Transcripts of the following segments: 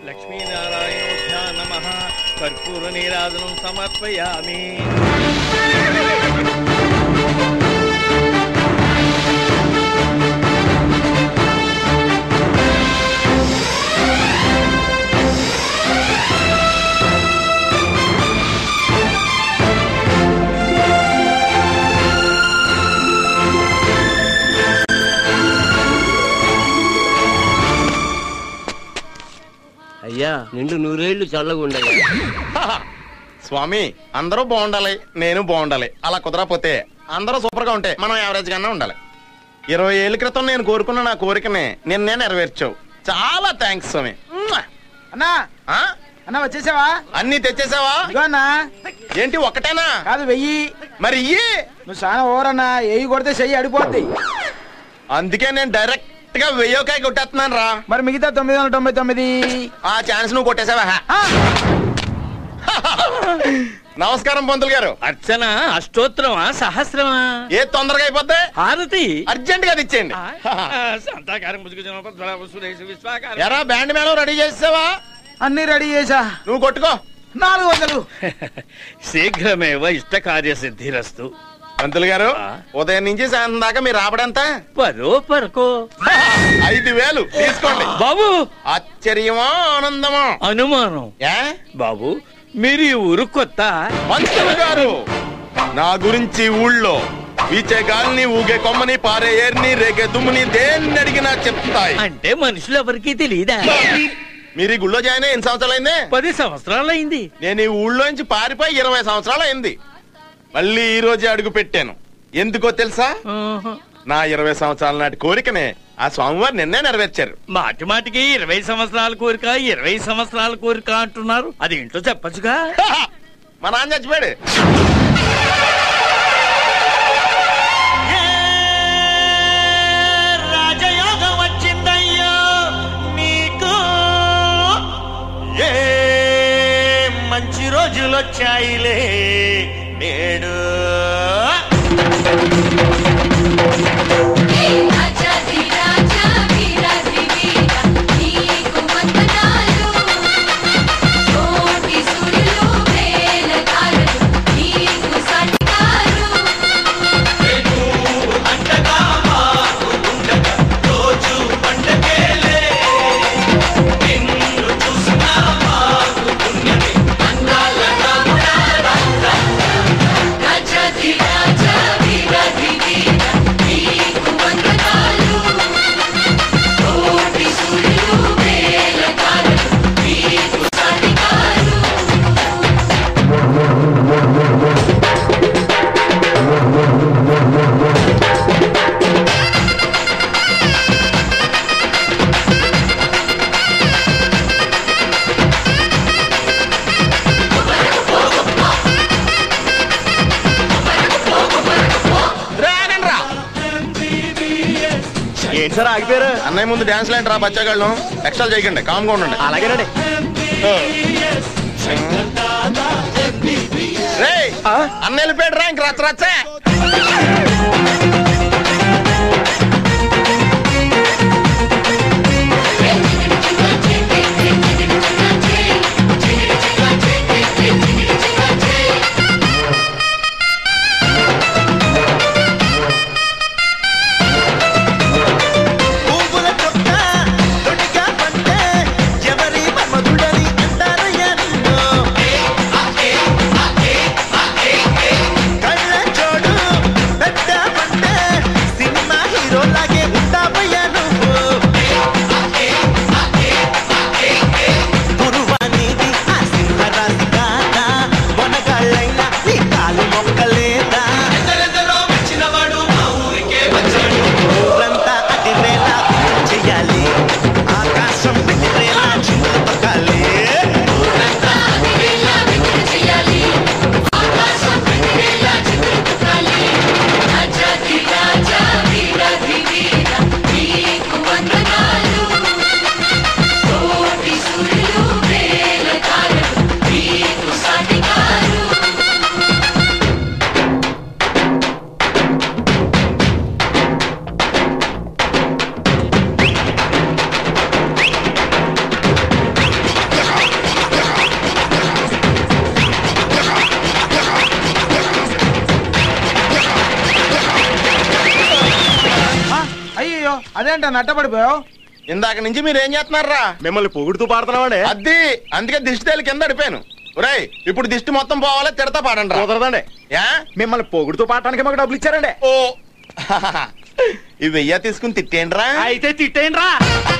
లక్ష్మీనారాయణోభ్యా నమ కర్పూర నీరాజనం సమర్పయామి అయ్యా నిండు నూరేళ్లు చల్లగుండయ్యా స్వామి అందరూ బాగుండాలి నేను బాగుండాలి అలా కుదరకపోతే అందరూ సూపర్ గా ఉంటే మనం యావరేజ్ గానే ఉండాలి ఇరవై ఏళ్ళ క్రితం నేను కోరుకున్న నా కోరికని నిన్నే నెరవేర్చావు చాలా థ్యాంక్స్ స్వామి మ్మ్. అన్నా ఆ? అన్నా వచ్చేసావా అన్నీ తెచ్చేసావా ఇదిగో అన్నా ఏంటి ఒక్కటేనా కాదు వెయ్యి మరి ఇయ్యి నువ్వు చాలా ఓవరన్నా ఏవి కొడితే చెయ్యి అడిపోద్ది అందుకే నేను డైరెక్ట్ గా వెయ్యోకాయ కొట్టేస్తున్నాను రా మరి మిగతా తొమ్మిది వందల తొంభై తొమ్మిది ఆ ఛాన్స్ నువ్వు కొట్టేసావా ఆ, నమస్కారం పంతులు గారు అర్చన అష్టోత్తరమా సహస్రమా ఏ తొందరగా అయిపోద్ది హారతి అర్జెంట్ గా తెచ్చేయండి శాంతాకారం ముసుగు జనపద సురేష్ విశ్వాకారం ఎరా బ్యాండ్ మేళం రెడీ చేసావా అన్ని రెడీ చేసా నువ్వు కొట్టుకో నాలుగు వందలు శీఘ్రమేవ ఇష్ట కార్య సిద్ధిరస్తు పంతులు గారు ఆ. ఉదయం నుంచి సాయంత్రం దాకా మీరు రాబడంత పదో పరకో ఐదు వేలు తీసుకోండి బాబు ఆశ్చర్యమా ఆనందమా అనుమానం ఏ బాబు మీరు ఈ ఊరు కొత్త పంతులు గారు నా గురించి ఊళ్ళో వీచే గాలిని ఊగే కొమ్మని పారే ఏర్ని రేగే దుమ్ముని దేన్ని అడిగినా చెప్తాయి అంటే మనుషులు ఎవరికి తెలియదా మీరు ఈ గుళ్ళో జాయిన్ అయ్యి ఎన్ని సంవత్సరాలు అయింది పది సంవత్సరాలైంది నేను ఈ ఊళ్ళో నుంచి పారిపోయి ఇరవై సంవత్సరాలు అయింది మళ్ళీ ఈ రోజే అడుగు పెట్టాను ఎందుకో తెలుసా ఆహా. నా ఇరవై సంవత్సరాల నాటి కోరికనే ఆ స్వామివారు నిన్నే నెరవేర్చారు మాటి మాటికి ఇరవై సంవత్సరాల కోరిక ఇరవై సంవత్సరాల కోరిక అంటున్నారు అది ఇంట్లో చెప్పచ్చుగా మా నాన్న చచ్చిపోయాడు రాజయోగం వచ్చిందయ్యో నీకు ఏ మంచి రోజులు వచ్చాయిలే నేడు రాజా ది రాజా వీరాది వీరా నీకు వందనాలు కోటి సూర్యులు వేల తారలు నీకు సాటికారు రాజా ది రాజా వీరాది వీరా నీకు వందనాలు కోటి సూర్యులు వేల తారలు నీకు సాటికారు డ్రాగన్ రా ఏంటి సార్ ఆగిపోయారు అన్నయ్య ముందు డాన్స్ లేండి రా బచ్చగాళ్ళు ఎక్స్ట్రా చేయకండి కామ్గా ఉండండి అలాగేనండి రే అన్న వెళ్ళిపోయాడు రా ఇంక రచ్చ రచ్చే పువ్వుల చొక్క తొడిగా పంటే ఎవరి మమదుడని అంటారయ్యా నిన్ను కళ్ళ చోడు పెద్ద పంట ఏంటంటే నట్టపడిపోయావు ఇందాక నుంచి మీరు ఏం చేస్తున్నారా మిమ్మల్ని పొగుడుతూ పాడుతున్నామండి అది అందుకే దిష్టి తేలి కింద అడిపాను ఒరేయ్ ఇప్పుడు దిష్టి మొత్తం పోవాలా తిడతా పాడండి కుదరదండి యా మిమ్మల్ని పొగుడుతూ పాడటానికి మాకు డబ్బులు ఇచ్చారండి ఓ ఇవి వెయ్య తీసుకుని తిట్టేండ్రా అయితే తిట్టేయండి రా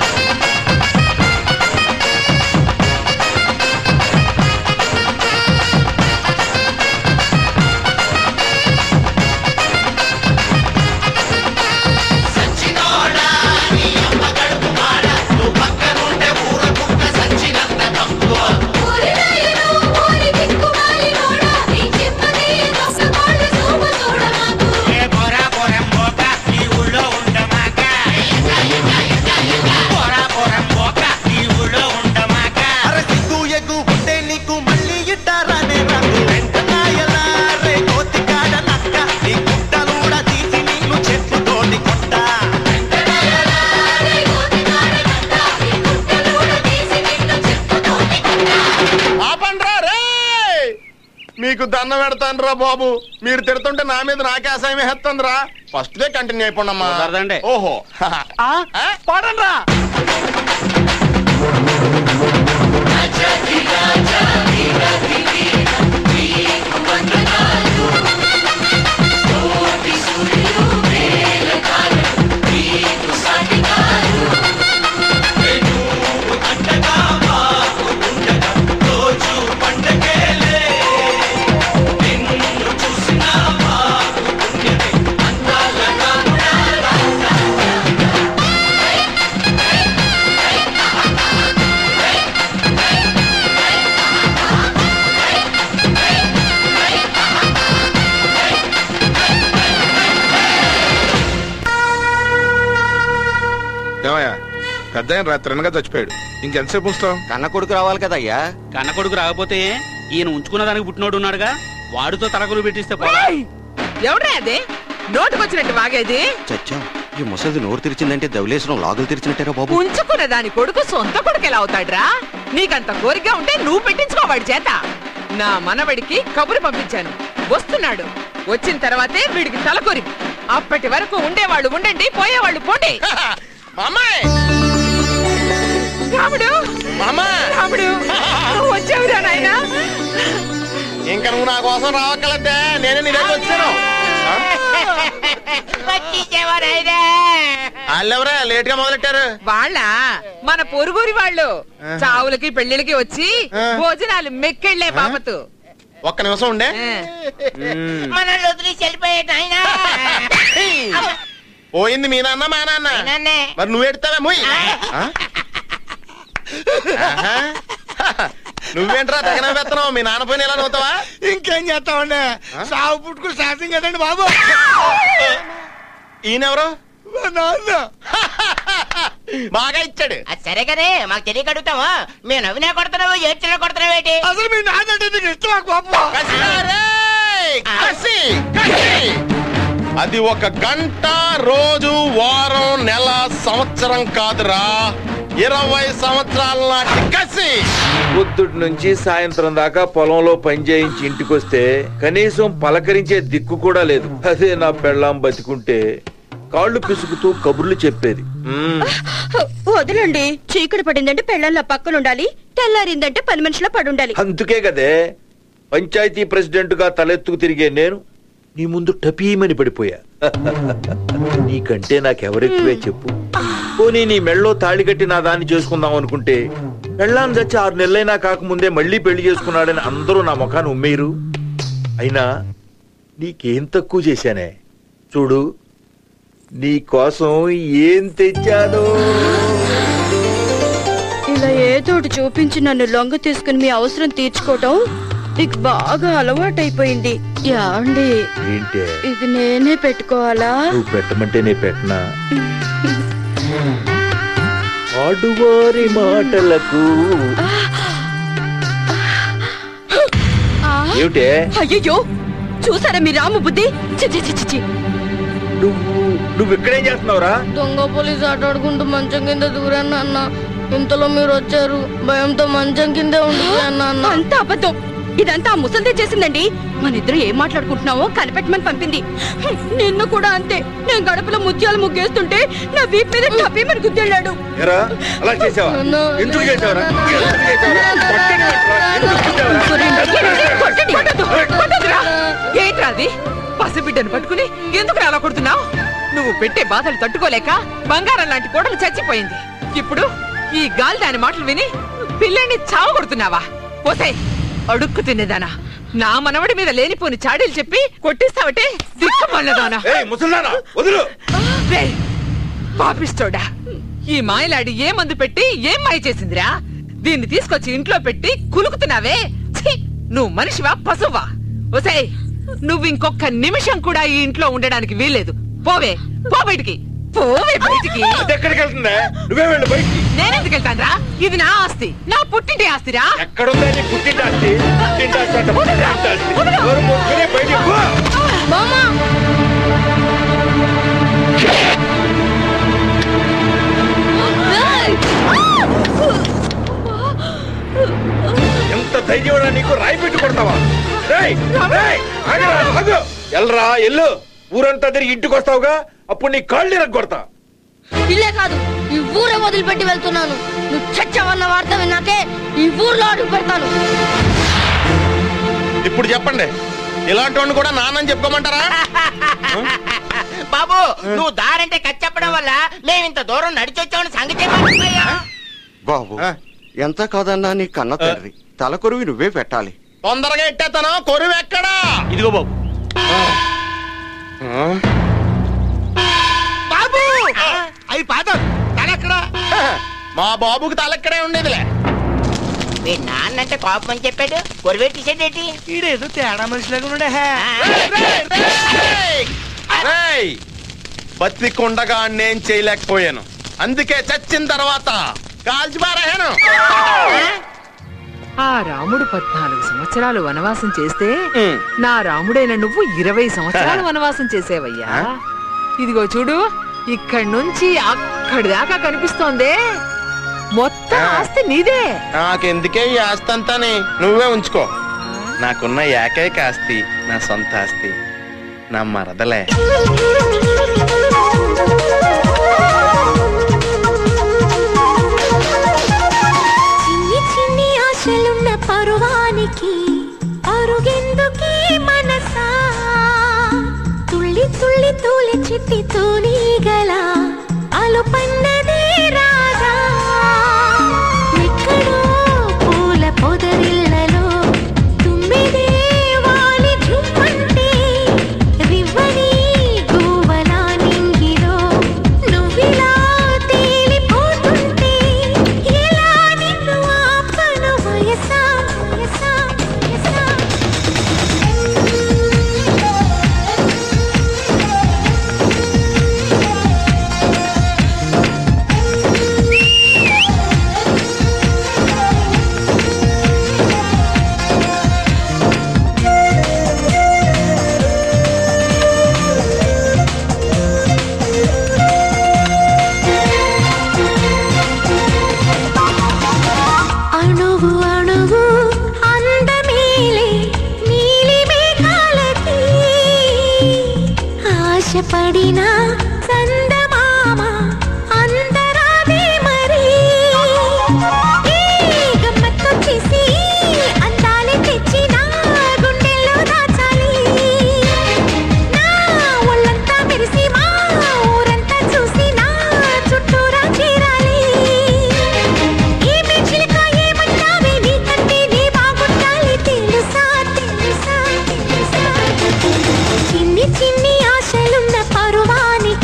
ఊరి నాయను ఊరి దిక్కుమాలినోడా నీ చిమ్మని దొంగకోళ్ళు చూపు చూడమాకు అరే సిగ్గు ఎగ్గు ఉంటే నీకు మళ్ళీ ఇట్టారానే నాకు వెంటనాయలా రే కోతి కాడ నక్క నీ గుట్టలు కూడా తీసి నిన్ను చెప్పుతోటి కొట్టా నీ గోతికాడ నక్క నీ గుట్టలూడ తీసి నిన్ను చెప్పుతోటి కొట్టా ఆపండ్రా రే మీకు దండం పెడతాను రా బాబు మీరు తిడుతుంటే నా మీద నాకే అసహ్యం వేస్తుందిరా ఫస్ట్ డే కంటిన్యూ అయిపోండమ్మా కుదరదండి. ఓహో ఆ? పాడండి రా ఏమయ్యా పెద్ద ఆయన రాత్రి అనగా చచ్చిపోయాడు ఇంకెంతసేపు ఉంచుతావు కన్న కొడుకు రావాలి కదయ్యా కన్న కొడుకు రాకపోతే ఈయన ఉంచుకున్న దానికి పుట్టినోడు ఉన్నాడుగా వాడితో తలకులు పెట్టిస్తే పోలా ఎవడ్రా అది నోటుకొచ్చినట్టు వాగేది చచ్చా ఈ ముసలిది నోరు తెరిచిందంటే దవలేసిన లాగులు తెరిచినట్టేరా బాబు ఉంచుకున్న దాని కొడుకు సొంత కొడుకు ఎలా అవుతాడ్రా నీకంత కోరిక ఉంటే నువ్వు పెట్టించుకోవాడి చేత నా మనవడికి కబురు పంపించాను వస్తున్నాడు వచ్చిన తర్వాతే వీడికి తలకొరి అప్పటి వరకు ఉండేవాళ్ళు ఉండండి పోయేవాళ్ళు పోండి మామాయ్ రాముడు మామా రాముడు నువ్వు వచ్చావురా నాయనా ఇంకా నువ్వు నా కోసం రావక్కలద్దే నేనే నీ దగ్గర వచ్చాను వాళ్ళెవరా లేట్ గా మొదలెట్టారు వాళ్ళ మన పొరుగురి వాళ్ళు చావులకి పెళ్లిళ్ళకి వచ్చి ఆ. భోజనాలు మెక్కెళ్లే బాపతు ఒక్క నిమిషం ఉండే మనల్ని వదిలేసి వెళ్ళిపోయాడు ఆయన పోయింది మీ నాన్న మా నాన్న నాన్నే. మరి నువ్వు ఎడతావా మొయ్ నువ్వేంట్రా తగిన పెత్తనం మీ నాన్న పోయిన ఎలా నవ్వుతావా ఇంకేం చేస్తామండి సాగు పుట్టుకు శాసం కదండి బాబు ఈయనెవరు మా నాన్న బాగా ఇచ్చాడు అది సరే కదే మాకు తెలియక అడుగుతాము మేము నవ్వినా కొడుతున్నావు ఏడ్చినా కొడుతున్నావు ఏంటి అసలు మీ నాన్న అంటే నీకు ఇష్టమా కోపం కసిరా రేయ్! కసి! కసి! అది ఒక గంట రోజు వారం నెల సంవత్సరం కాదురా ఇరవై సంవత్సరాల నాటి కసి పొద్దుటి నుంచి సాయంత్రం దాకా పొలంలో పని చేయించి ఇంటికొస్తే కనీసం పలకరించే దిక్కు కూడా లేదు అదే నా పెళ్ళాం బతికుంటే కాళ్ళు పిసుకుతూ కబుర్లు చెప్పేది మ్మ్. వదలండి చీకటి పడిందంటే పెళ్ళాల పక్కన ఉండాలి తెల్లారిందంటే పని మనిషిలో పడుండాలి అందుకే కదే పంచాయతీ ప్రెసిడెంట్ గా తలెత్తుకు తిరిగే నేను నీ ముందు టపీమని పడిపోయా నీకంటే నాకెవరెక్కువే చెప్పు పోనీ నీ మెళ్ళో తాళి కట్టి నా దాన్ని చేసుకుందాం అనుకుంటే పెళ్ళాన్ని చచ్చి ఆరు నెలలైనా కాకముందే మళ్ళీ పెళ్లి చేసుకున్నాడని అందరూ నా ముఖాన్ని ఉమ్మేరు అయినా నీకేం తక్కువ చేశానే చూడు నీ కోసం ఏం తెచ్చాను ఇలా ఏదోటి చూపించి నన్ను లొంగ తీసుకుని మీ అవసరం తీర్చుకోవటం నీకు బాగా అలవాటైపోయింది యాండి ఏంటే ఇది నేనే పెట్టుకోవాలా నువ్వు పెట్టమంటే నే పెట్టనా ఆడువారి మాటలకు ఆ, ఏమిటే అయ్యయ్యో చూసారా మీ రాము బుద్ధి చి, చి, చి, చి, చి. నువ్వు నువ్వు ఇక్కడేం చేస్తున్నావురా దొంగ పోలీస్ ఆటాడుకుంటూ మంచం కింద దూరాను నాన్న ఇంతలో మీరు వచ్చారు భయంతో మంచం కిందే ఉండిపోయాను నాన్న అంత అబద్ధం ఇదంతా ఆ ముసల్దే చేసిందండి మన ఇద్దరు ఏం మాట్లాడుకుంటున్నావో కనిపెట్టమని పంపింది హ్మ్, నిన్ను కూడా అంతే నేను గడపలో ముత్యాలు ముగ్గేస్తుంటే నా వీప్ మీద టపీమని గుద్దెళ్ళాడు ఎరా అలా చేసావా ఎందుకు చేసావరా ఎందుకు చేసావరా కొట్టని వాట్రా, ఎందుకు కొట్టావురా? కొట్టొద్దు, కొట్టొద్దురా. ఏంట్రా అది పసిబిడ్డను పట్టుకుని ఎందుకు అలా కొడుతున్నావు నువ్వు పెట్టే బాధలు తట్టుకోలేక బంగారం లాంటి కోడలు చచ్చిపోయింది ఇప్పుడు ఈ గాలి దాని మాటలు విని పిల్లని చావు కొడుతున్నావా పోసే అడుక్కు తినేదానా నా మనవడి మీద లేనిపోని చాడీలు చెప్పి కొట్టిస్తావటే దిక్కుమల్లదానా ఏయ్ ముసల్దానా వదులు రేయ్, పాపిస్తోడా ఈ మాయలాడి ఏ మందు పెట్టి ఏం మాయ చేసిందిరా దీన్ని తీసుకొచ్చి ఇంట్లో పెట్టి కులుకుతున్నావే ఛీ, నువ్వు మనిషివా పశువా ఒసేయ్ నువ్వు ఇంకొక నిమిషం కూడా ఈ ఇంట్లో ఉండడానికి వీల్లేదు పోవే పో బయటికి పోవే బయటికి ఎక్కడికి వెళ్తుందా నువ్వే వెళ్ళు బయటికి నేనెందుకు వెళ్తాన్రా ఇది నా ఆస్తి నా పుట్టింటి ఆస్తిరా ఎక్కడుందా నీ పుట్టింటి ఆస్తి పుట్టింటి ఆస్తి అంట, పుట్టింటి ఆస్తి. ఎవరు మూసుకుని బయటికి పో. ఎంత ధైర్యం నీకు రాయి పెట్టి కొడతావా రేయ్, రేయ్, ఆగరా, ఆగు. ఎల్రా ఎల్లు ఊరంతా తిరిగి ఇంటికి వస్తావుగా అప్పుడు నీ కాళ్ళు కొడతా ఇల్లే కాదు ఈ ఊరే వదిలిపెట్టి వెళ్తున్నాను నువ్వు చచ్చావన్న వార్త విన్నాకే ఈ ఊర్లో అడుగు పెడతాను ఇప్పుడు చెప్పండి ఇలాంటి వాడిని కూడా నాన్నని చెప్పుకోమంటారా బాబు నువ్వు దారంటే కట్ చెప్పడం వల్ల మేము ఇంత దూరం నడిచొచ్చామని సంగతి మర్చిపోయా. బాబు ఎంత కాదన్నా నీ కన్న తండ్రి తలకొరువి నువ్వే పెట్టాలి తొందరగా ఎట్టేస్తాను కొరువు ఎక్కడా ఇదిగో బాబు బాబు అవి పాత తలెక్కడా మా బాబుకి తలెక్కడే ఉండేదిలే మీ నాన్న అంటే కోపం అని చెప్పాడు కొరివెట్టేసేటేటి ఈడేదో తేడా మనిషిలాగా ఉన్నాడే రేయ్ బతికుండగా నేను చేయలేకపోయాను అందుకే చచ్చిన తర్వాత కాల్చి పారాను ఆ రాముడు పద్నాలుగు సంవత్సరాలు వనవాసం చేస్తే నా రాముడైన నువ్వు ఇరవై సంవత్సరాలు వనవాసం చేసేవయ్యా ఇదిగో చూడు ఇక్కడి నుంచి అక్కడి దాకా కనిపిస్తోందే మొత్తం ఆస్తి నీదే నాకెందుకే ఈ ఆస్తి అంతాని నువ్వే ఉంచుకో నాకున్న ఏకైక ఆస్తి నా సొంత ఆస్తి నా మరదలే చిన్ని చిన్ని ఆశలున్న పరువానికి అరుగెందుకీ మనసా తుళ్ళి తుళ్ళి తూలి చిట్టి తూనీగల అలుపన్నదే రాదా ఎక్కడో పూల పొదరిల్లలో తుమ్మిదే వాలి ఝుమ్మంటే రివ్వని గువ్వలా నింగిలో నువ్విలా తేలిపోతుంటే ఎలా నిన్ను ఆపను వయసా వయసా వయసా అణువు అణువు అందమేలే నీలి మేఘాలకి ఆశపడిన చందమామ అందరాదే మరి ఈ గమ్మత్తొచ్చేసి అందాలే తెచ్చి నా గుండెల్లో దాచాలి నా ఒళ్ళంతా మెరిసి మా ఊరంతా చూసి నా చుట్టూరా చేరాలి ఏమే చిలక ఏమంటావే నీకంటే నీ బాగుండాలి తెలుసా తెలుసా తెలుసా చిన్ని చిన్ని ఆశలున్న పరువానికి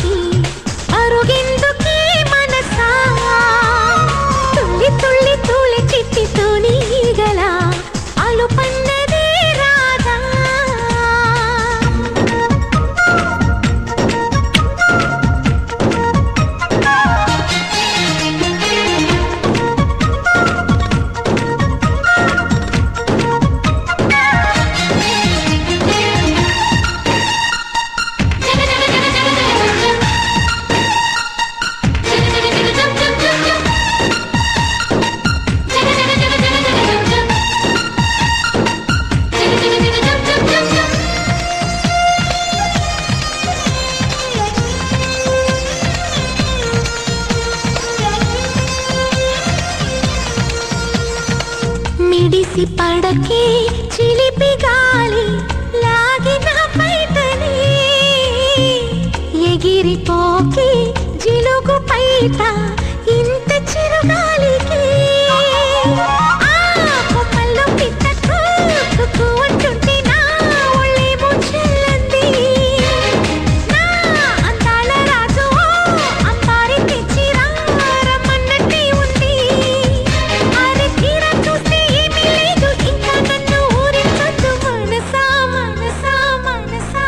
ఎగిసి పడకే చిలిపి గాలి లాగిన పైటని ఎగిరిపోకే జిలుగు పైట ఇంత చిరుగాలికి ఆ కొమ్మల్లో పిట్ట కుక్కు అంటుంటే నా ఒళ్ళేమో చెల్లంది నా అందాల రాజు అంబారి తెచ్చి రమ్మన్నట్టే ఉంది అరే తీరా చూస్తే ఏమీ లేదు ఇంకా నన్ను ఊరించొద్దు మనసా మనసా మనసా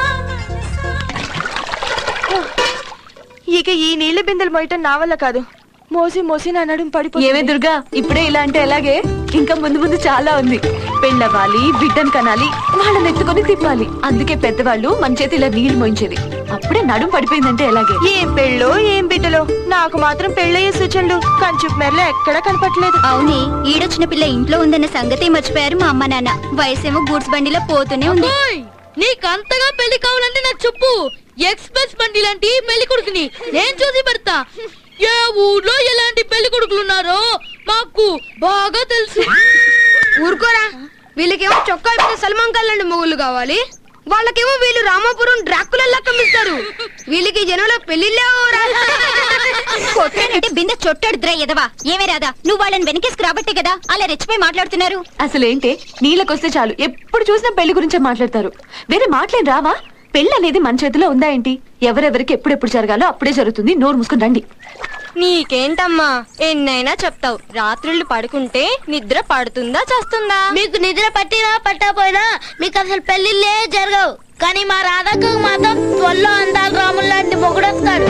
ఇక ఈ నీళ్ల బిందెలు మోయటం నా వల్ల కాదు మోసి మోసి నా నడుం పడిపోయి ఏమే దుర్గా ఇప్పుడే ఇలా అంటే ఎలాగే ఇంకా ముందు ముందు చాలా ఉంది పెళ్ళవ్వాలి బిడ్డను కనాలి వాళ్ళని ఎత్తుకొని తిప్పాలి అందుకే పెద్దవాళ్ళు మన చేతి ఇలా నీళ్లు మోయించేది అప్పుడే నడుం పడిపోయిందంటే ఎలాగే ఏం పెళ్ళో ఏం బిడ్డలో నాకు మాత్రం పెళ్ళయ్యే సూచనలు కంచు మెరలో ఎక్కడా కనపట్లేదు అవునే ఈడొచ్చిన పిల్ల ఇంట్లో ఉందన్న సంగతి మర్చిపోయారు మా అమ్మ నాన్న వయసేమో గూడ్స్ బండిలో పోతూనే ఉంది నీకు అంతగా పెళ్లి కావాలంటే నాకు చెప్పు ఎక్స్ప్రెస్ బండి లాంటి పెళ్లి కొడుకుని నేను చూసి పెడతా ఏ ఊర్లో ఎలాంటి పెళ్లి కొడుకులు ఉన్నారో మాకు బాగా తెలుసు ఊరుకోరా వీళ్ళకేమో చొక్కా ఇప్పిన సల్మాన్ ఖాన్ లాంటి మొగుళ్ళు కావాలి వాళ్ళకేమో వీళ్ళు రామాపురం డ్రాకులల్లా కమ్మిస్తారు వీళ్ళకి జనంలో పెళ్లిళ్ళే కొట్టానంటే బిందె చొట్టాడు ద్రా ఎదవా ఏమే రాదా నువ్వు వాళ్ళని వెనకేసుకు రాబట్టే కదా అలా రెచ్చిపోయి మాట్లాడుతున్నారు అసలేంటే నీళ్ళకొస్తే చాలు ఎప్పుడు చూసినా పెళ్లి గురించే మాట్లాడతారు వేరే మాట్లాడి రావా పెళ్లి అనేది మన చేతిలో ఉందా ఏంటి ఎవరెవరికి ఎప్పుడెప్పుడు జరగాలో అప్పుడే జరుగుతుంది నోరు మూసుకుని రండి నీకేంటమ్మా ఎన్నైనా చెప్తావు రాత్రుళ్ళు పడుకుంటే నిద్ర పడుతుందా చేస్తుందా మీకు నిద్ర పట్టినా పట్టకపోయినా మీకు అసలు పెళ్లిళ్ళే జరగవు కానీ మా రాధకు మాత్రం త్వరలో అందాల రాములు లాంటి మొగుడొస్తాడు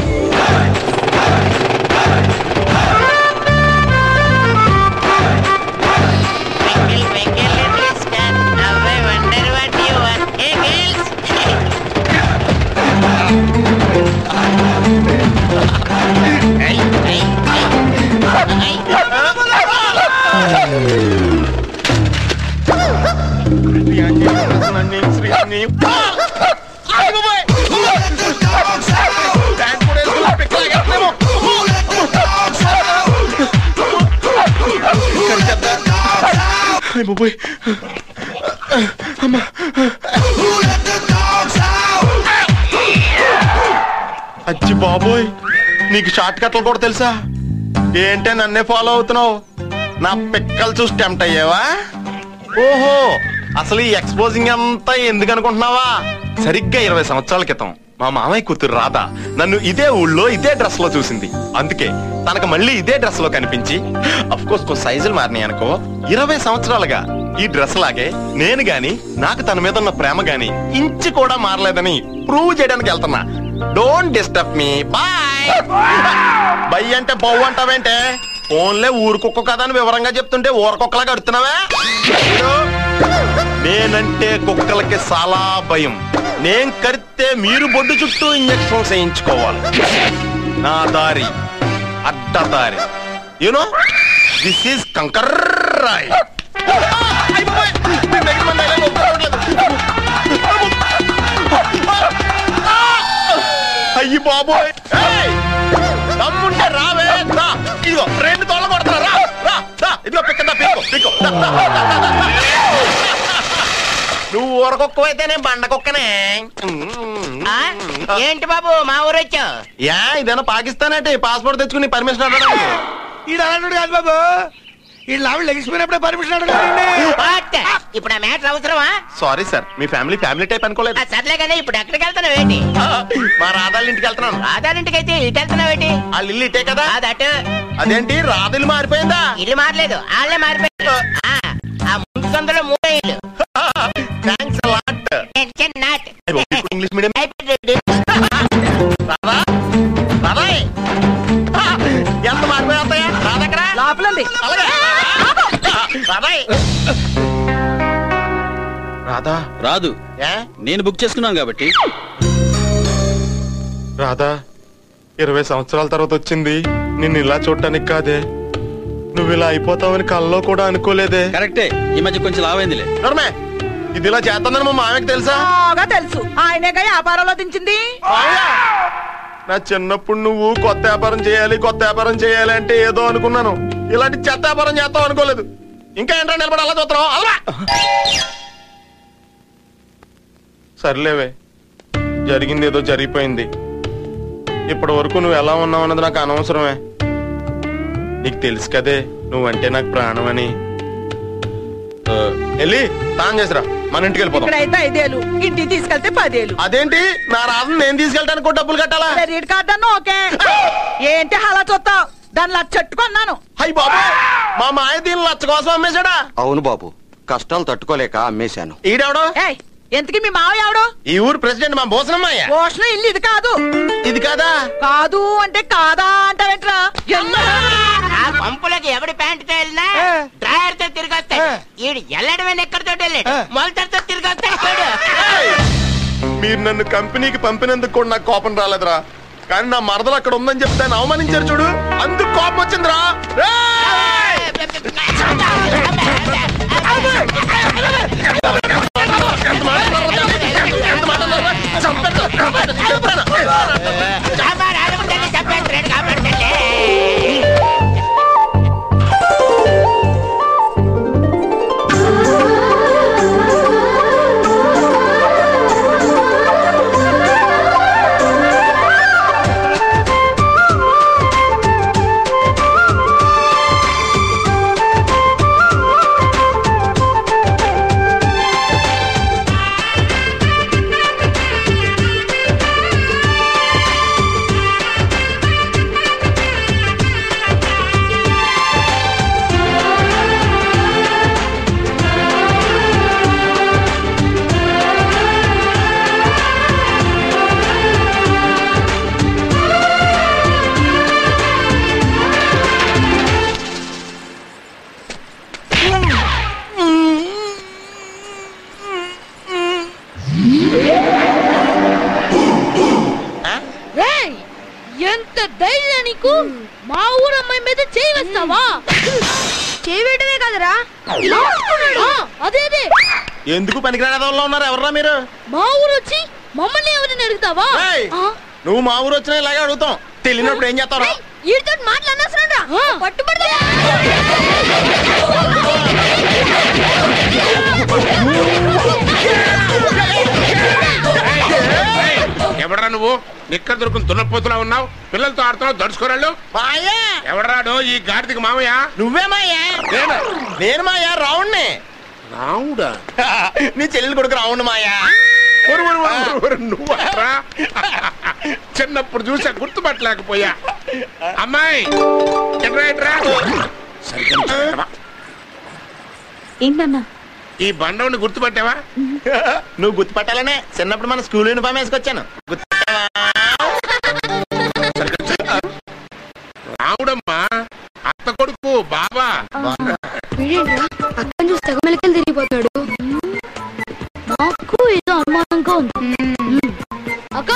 బాబోయ్ అమ్మా అచ్చి బాబోయ్ నీకు షార్ట్ కట్లు కూడా తెలుసా ఏంటే నన్నే ఫాలో అవుతున్నావు నా పిక్కలు చూసి టెంప్ట్ అయ్యావా ఓహో అసలు ఈ ఎక్స్పోజింగ్ అంతా ఎందుకు అనుకుంటున్నావా సరిగ్గా ఇరవై సంవత్సరాల క్రితం మా మామయ్య కూతురు రాధ నన్ను ఇదే ఊళ్ళో ఇదే డ్రెస్ లో చూసింది అందుకే తనకు మళ్ళీ ఇదే డ్రెస్ లో కనిపించి అఫ్ కోర్స్ కొన్ని సైజులు మారినాయి అనుకో ఇరవై సంవత్సరాలుగా ఈ డ్రెస్ లాగే నేను గాని నాకు తన మీద ఉన్న ప్రేమ గాని ఇంచు కూడా మారలేదని ప్రూవ్ చేయడానికి వెళ్తున్నా don't disturb me boy bye అంటే బౌ అంటావేంటే ఫోన్లే ఊరుకుక్క కదా అని వివరంగా చెప్తుంటే ఊరకొక్కలాగా అడుగుతున్నావా నేనంటే కుక్కలకి చాలా భయం నేను కడితే మీరు బొడ్డు చుట్టూ ఇంజక్షన్ చేయించుకోవాలి నా దారి అడ్డదారి యూనో దిస్ ఈస్ కంకర్ రాయ్ అయ్యి బాబోయ్ ఏయ్! దమ్ముంటే రావే రా ఇదిగో రెండు తోళ్ళ కొడతా రా రా రా ఇదిగో పిక్కదా పిక్కో పిక్కో దా, దా, దా, దా, దా. నువ్వు ఊరకొక్కవైతే నేను బండకొక్కనే ఏంటి బాబు మా ఊరు వచ్చావు యా ఇదేనా పాకిస్తాన్ అంటే పాస్పోర్ట్ తెచ్చుకుని పర్మిషన్ అడగడానికి ఈడు అలాంటి కాదు బాబు ఈ లావిడ లెగిసిపోయినప్పుడే పర్మిషన్ అడగాలండి వాట్? ఇప్పుడు ఆ మ్యాటర్ అవసరమా సారీ సార్ మీ ఫ్యామిలీ ఫ్యామిలీ టైప్ అనుకోలేదు ఆ, సర్లే కానీ ఇప్పుడు ఎక్కడికి వెళ్తున్నావు ఏంటి మా రాధాళ్ళ ఇంటికి వెళ్తున్నాను రాధారింటికి అయితే ఇటు వెళ్తున్నావు ఏంటి వాళ్ళ ఇల్లు ఇటే కదా అదటు అదేంటి రాధలు మారిపోయిందా ఇల్లు మారలేదు వాళ్ళే మారిపోయారు ఆ, ఆ ముందు సందులో మూడో ఇల్లు thanks lot tension not English medium Radha Radha ఆ, ఎంత మారిపోయాయా రాధా ఎక్కడ లోపలంది అలాగే రాధా రాధా రాదు నేను బుక్ చేసుకున్నాను కాబట్టి రాధా ఇరవై సంవత్సరాల తర్వాత వచ్చింది నిన్ను ఇలా చూడటానికి కాదే నువ్వు ఇలా అయిపోతావని కల్లో కూడా అనుకోలేదే కరెక్టే ఈ మధ్య కొంచెం లావైందిలే నర్మే ఇది ఇలా చేస్తుందని మా మామయ్యకి తెలుసా బాగా తెలుసు ఆయనేగా వ్యాపారంలో దించింది నా చిన్నప్పుడు నువ్వు కొత్త వ్యాపారం చేయాలి కొత్త వ్యాపారం చేయాలి అంటే ఏదో అనుకున్నాను ఇలాంటి చెత్త వ్యాపారం చేస్తావు అనుకోలేదు ఇంకా ఏంటో నిలబడి అలా చూస్తున్నావు అలా సర్లేవే జరిగింది ఏదో జరిగిపోయింది ఇప్పటి వరకు నువ్వు ఎలా ఉన్నావు అన్నది నాకు అనవసరమే నీకు తెలుసు కదే నువ్వంటే నాకు ప్రాణం అని ఆ, వెళ్ళి తాను చేసిరా మన ఇంటికి వెళ్ళిపోదాం ఇక్కడైతే ఐదేలు ఇంటికి తీసుకెళ్తే పదేలు అదేంటి నా రాజు నేను తీసుకెళ్ళడానికి కూడా డబ్బులు కట్టాలా క్రెడిట్ కార్డు అన్న ఓకే ఏంటి అలా చూస్తావు దాని లక్ష కొన్నాను అయ్యి బాబా మా మాయ దీని లచ్చ కోసం అమ్మేశాడా అవును బాబు కష్టాలు తట్టుకోలేక అమ్మేశాను ఈడెవడో ఏయ్ ఎంతకి మీ మావయ్య ఎవడు ఈ ఊరు ప్రెసిడెంట్ మా భూసనమ్మయ్య భూషణం ఇల్లు ఇది కాదు ఇది కాదా కాదు అంటే కాదా అంటావేంట్రా ఆ పంపులోకి ఎవడి ప్యాంట్ తో వెళ్ళినా డ్రాయర్ తో తిరిగి వస్తాడు ఈడు ఎల్లడమే ఎక్కడితో వెళ్ళాడు మొలతడితో తిరిగి వస్తాడు చూడు మీరు నన్ను కంపెనీకి పంపినందుకు కూడా నాకు కోపం రాలేదురా కానీ నా మరదలు అక్కడ ఉందని చెప్తే ఆయన అవమానించారు చూడు అందుకు కోపం వచ్చిందిరా సాంబార్ ఆడుకుంటే చెప్పేస్తాడు కాబట్టి రేయ్ ఎంత ధైర్యం నీకు మా ఊరు అమ్మాయి మీద చేయి వేస్తావా చేయవేయటమే కదరా ఆ, అదే అదే ఎందుకు పనికిరాని ఉన్నారు ఎవర్రా మీరు మా ఊరు వచ్చి మమ్మల్ని ఎవరిని అడుగుతావా ఏయ్! ఆ, నువ్వు మా ఊరు వచ్చినా ఇలాగే అడుగుతాం తెలియనప్పుడు ఏం చేస్తావు వీడితో మాట్లాడినా పట్టుబడతా ఎవడరా నువ్వు నిక్క దొరుకుని దున్నపోతులా ఉన్నావు పిల్లలతో ఆడుతున్నావు దడుచుకోరాళ్ళు ఎవడరాడు ఈ గాడిదికి మామయ్య నువ్వే మాయా నేనా? నేను మాయా రావుణ్ణి రావుడా నీ చెల్లెలు కొడుకు రావుండి మాయా ఒరు, ఒరు, ఒరు, ఒరు, నువ్వట్రా చిన్నప్పుడు చూసా గుర్తుపట్టలేకపోయా అమ్మాయి ఎట్రా ఎట్రా సరిగ్గా నిల్చోబెట్టవా? ఏంటన్నా ఈ బండవుని గుర్తుపట్టావా నువ్వు గుర్తుపట్టాలనే చిన్నప్పుడు మన స్కూల్ యూనిఫామ్ వేసుకొచ్చాను రావుడమ్మా అత్త కొడుకు బాబా వీడేంట్రా అక్కని చూసి తెగ మెలకలు తిరిగిపోతాడు నాకు ఏదో అనుమానంగా ఉంది అక్క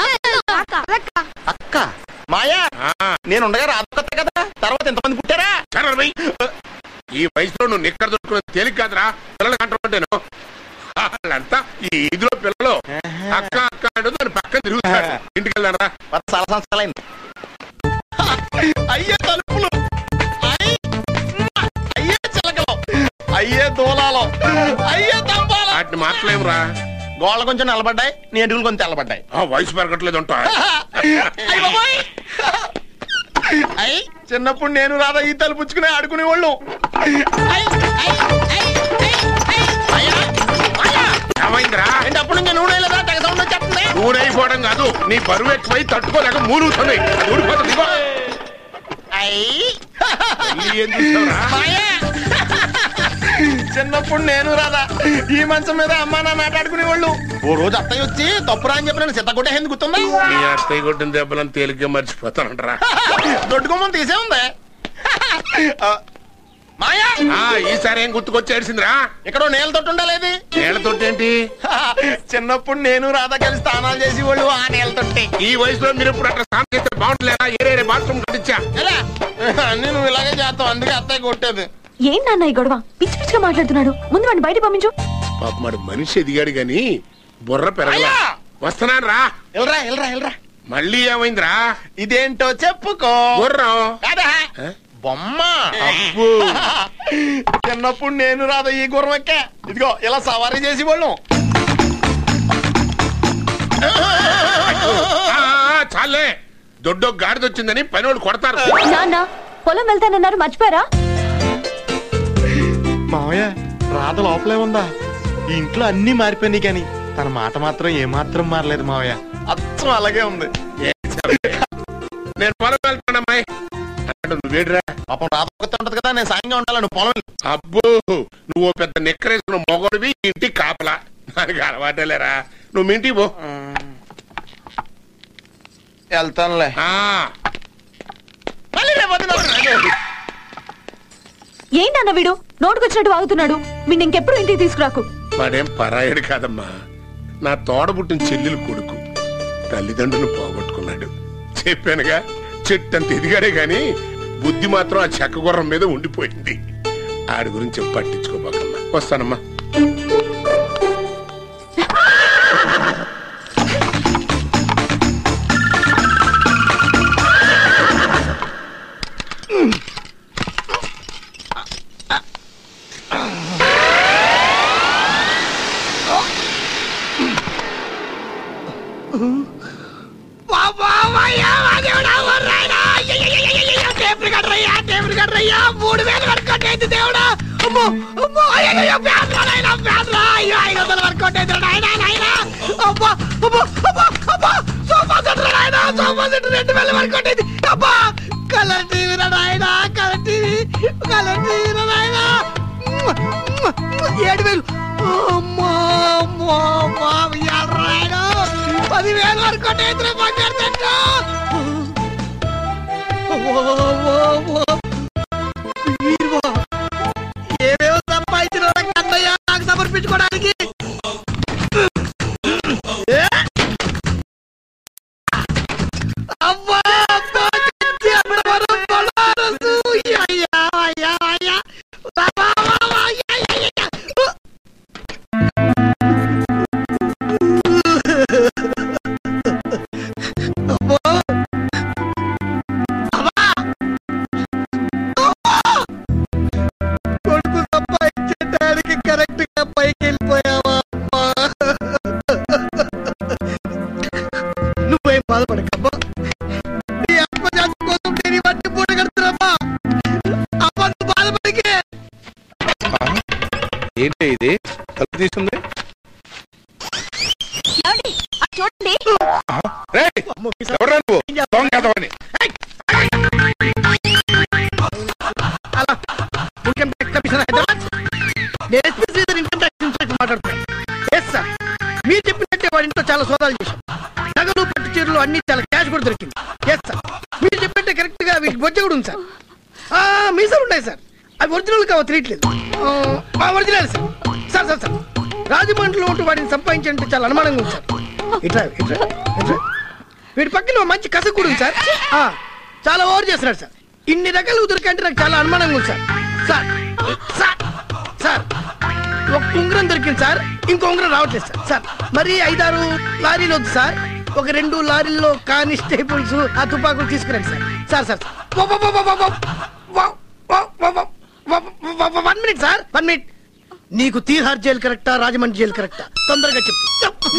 అక్క మాయా నేను ఉండగా రాదు కదా తర్వాత ఎంతమంది పుట్టారా చరవై ఈ వయసులో నువ్వు నిక్కర దొరుకునే తేలిక కాదురా పిల్లలు కంటాను వాళ్ళంతా ఈ ఇదిలో పిల్లలు అక్క అక్క అంటూ దాని పక్కన తిరుగుతారు ఇంటికి వెళ్దారా చాలా సంవత్సరాలైంది అయ్యే తలుపులు అయ్, అయ్యే చిలకలు అయ్యే దూలాలు అయ్యే తంబాలు వాటిని మార్చలేమురా గోళ్ళ కొంచెం నిలబడ్డాయి నీ ఎంటుకలు కొంచెం తెల్లబడ్డాయి ఆ వయసు పెరగట్లేదు ఉంటా అయ్ బాబోయ్. అయ్ చిన్నప్పుడు నేను రాదా ఈ తలుపు పుచ్చుకునే ఆడుకునేవాళ్ళు ఏమైందిరా అంటే అప్పుడు ఇంకా నూనె లేదా తెగ సౌండ్ వచ్చేస్తుంది ఊడైపోవడం కాదు నీ బరువు ఎక్కువై తట్టుకోలేక మూలుగుతుంది అది ఊడిపోతుంది ఇదిగో. మళ్ళీ ఏం చూసావురా చిన్నప్పుడు నేను రాదా ఈ మంచం మీద అమ్మా నాన్న ఆటాడుకునేవాళ్ళు ఓ రోజు అత్తయ్య వచ్చి తప్పురా అని చెప్పి నన్ను సిద్ధ ఎందుకు గుర్తుందా నీ అత్తయ్య కొట్టిన దెబ్బలను తేలిగ్గా మర్చిపోతానంటరా దొడ్డుకోమని తీసే ఉంది ఆ, మాయా ఆ, ఈసారి ఏం గుర్తుకొచ్చేసిందిరా ఇక్కడ నేల తొట్టు ఉండాలేది నేల తొట్టేంటి చిన్నప్పుడు నేను రాధా కలిసి స్నానాలు చేసి వాళ్ళు ఆ నేల తొట్టి ఈ వయసులో మీరు ఇప్పుడు అట్లా స్నానం చేస్తే బాగుంటుందా ఏరే బాత్రూమ్ కట్టించా ఎలా అన్ని నువ్వు ఇలాగే చేస్తావు అందుకే అత్తయ్య కొట్టేది ఏంటన్నా ఈ గొడవ పిచ్చి పిచ్చిగా మాట్లాడుతున్నాడు ముందు వాడిని బయట పంపించు పాప మరి మనిషి ఎదిగాడు గాని బుర్ర పెరగలా వస్తున్నాను రా ఎల్రా ఎల్రా ఎల్రా మళ్ళీ ఏమైందిరా ఇదేంటో చెప్పుకో గుర్రం కాదా బొమ్మ చిన్నప్పుడు నేను రాదా ఈ గుర్రం ఎక్కా ఇదిగో ఇలా సవారీ చేసి వాళ్ళం ఆ, ఆ, చాలే దొడ్డో గాడిద వచ్చిందని పని వాళ్ళు కొడతారు నాన్న పొలం వెళ్తానన్నారు మర్చిపోయారా మావయ్య రాధ లోపలే ఉందా ఈ ఇంట్లో అన్ని మారిపోయినాయి కానీ తన మాట మాత్రం ఏమాత్రం మారలేదు మావయ్య అచ్చం అలాగే ఉంది నేను పొలం వెళ్తానమ్మాయి అంటే నువ్వు వేడిరా పాపం రాధ ఒక్కతే ఉంటది కదా నేను సాయంగా ఉండాలి నువ్వు పొలం వెళ్ళు. అబ్బో నువ్వు ఓ పెద్ద నిక్కరేసుకున్న మొగడివి ఇంటికి కాపలా దానికి అలవాటలేరా నువ్వు మీ ఇంటికి పో వెళ్తానులే మళ్ళీ రేపు పొద్దున్న వస్తాను. ఏంటన్న వీడు నోటుకొచ్చినట్టు వాగుతున్నాడు వీడిని ఇంకెప్పుడు ఇంటికి తీసుకురాకు వాడేం పరాయడు కాదమ్మా నా తోడబుట్టిన చెల్లెలు కొడుకు తల్లిదండ్రులు పోగొట్టుకున్నాడు చెప్పానుగా చెట్టంత ఎదిగాడే గాని బుద్ధి మాత్రం ఆ చెక్క గుర్రం మీద ఉండిపోయింది ఆడి గురించి పట్టించుకోబాకమ్మా వస్తానమ్మా మూడు వేలు వర్కౌట్ అయింది దేవుడా అమ్మో అమ్మో అయ్యో పేదరా నాయనా పేదరా అయ్యో ఐదు వందలు వర్కౌట్ అయింది నాయనా నాయనా అబ్బా అబ్బా అబ్బా అబ్బా సోఫా సెట్ నాయనా సోఫా సెట్ రెండు వేలు వర్కౌట్ అయింది అబ్బా కలర్ టీవీ నాయనా కలర్ టీవీ కలర్ టీవీ నాయనా ఏడు వేలు అమ్మా అమ్మా అమ్మా రాయడు పదివేలు వర్కౌట్ అయింది బంగారు చెట్టు ఏమేమో సంపాదించిన వాళ్ళకి అన్నయ్య నాకు సమర్పించుకోవడానికి ఏ? అబ్బా, అబ్బా, తెచ్చి అమ్మవారు బనారసు. అయ్యా, అయ్యా, అయ్యా. వా, వా, వా, వా, అయ్యా, అయ్యా, అయ్యా. అబ్బా. కొడుకు సంపాదించడానికి కరెక్ట్ గా పైకి వెళ్ళిపోయావా అమ్మా? నువ్వేం బాధపడకమ్మా నీ ఆత్మశాంతి కోసం నేను ఇవన్నీ పూట కడుతున్నామ్మా అమ్మా నువ్వు బాధపడికే ఏంటి ఇది తలుపు తీసుకుంది చూడండి రేయ్, ఎవడ్రా నువ్వు దొంగ ఎదవని. ఇన్కమ్ ట్యాక్స్ కమిషనర్ హైదరాబాద్ నేను SP Sridhar income tax inspector మాట్లాడుతున్నాను ఎస్ సార్ మీరు చెప్పినట్టే వాడి ఇంట్లో చాలా సోదాలు చేశాం నగలు పట్టు చీరలు అన్ని చాలా క్యాష్ కూడా దొరికింది ఎస్ సార్ మీరు చెప్పినట్టే కరెక్ట్ గా వీటికి బొజ్జ కూడా ఉంది సార్ ఆ, మీసాలు ఉన్నాయి సార్ అవి ఒరిజినల్ కావ తెలియట్లేదు ఆ, original sir sir sir sir రాజమండ్రిలో ఉంటూ వాటిని సంపాదించాలంటే చాలా అనుమానంగా ఉంది సార్ ఇట్రా ఇట్రా ఇట్రా వీడి పక్కన ఓ మంచి కస కూడా ఉంది సార్ ఆ, చాలా ఓవర్ చేస్తున్నాడు సార్ ఇన్ని రకాలు దొరికంటే నాకు చాలా అనుమానంగా ఉంది సార్ సార్ సార్ సార్ ఒక ఉంగరం దొరికింది సార్ ఇంకో ఉంగరం రావట్లేదు సార్ సార్ మరి ఐదారు లారీలు వద్దు సార్ ఒక రెండు లారీల్లో కానిస్టేబుల్స్ ఆ తుపాకులు తీసుకురండి sir sir sir one minute sir one minute నీకు తీహార్ జైలు కరెక్టా రాజమండ్రి జైలు కరెక్టా తొందరగా చెప్పు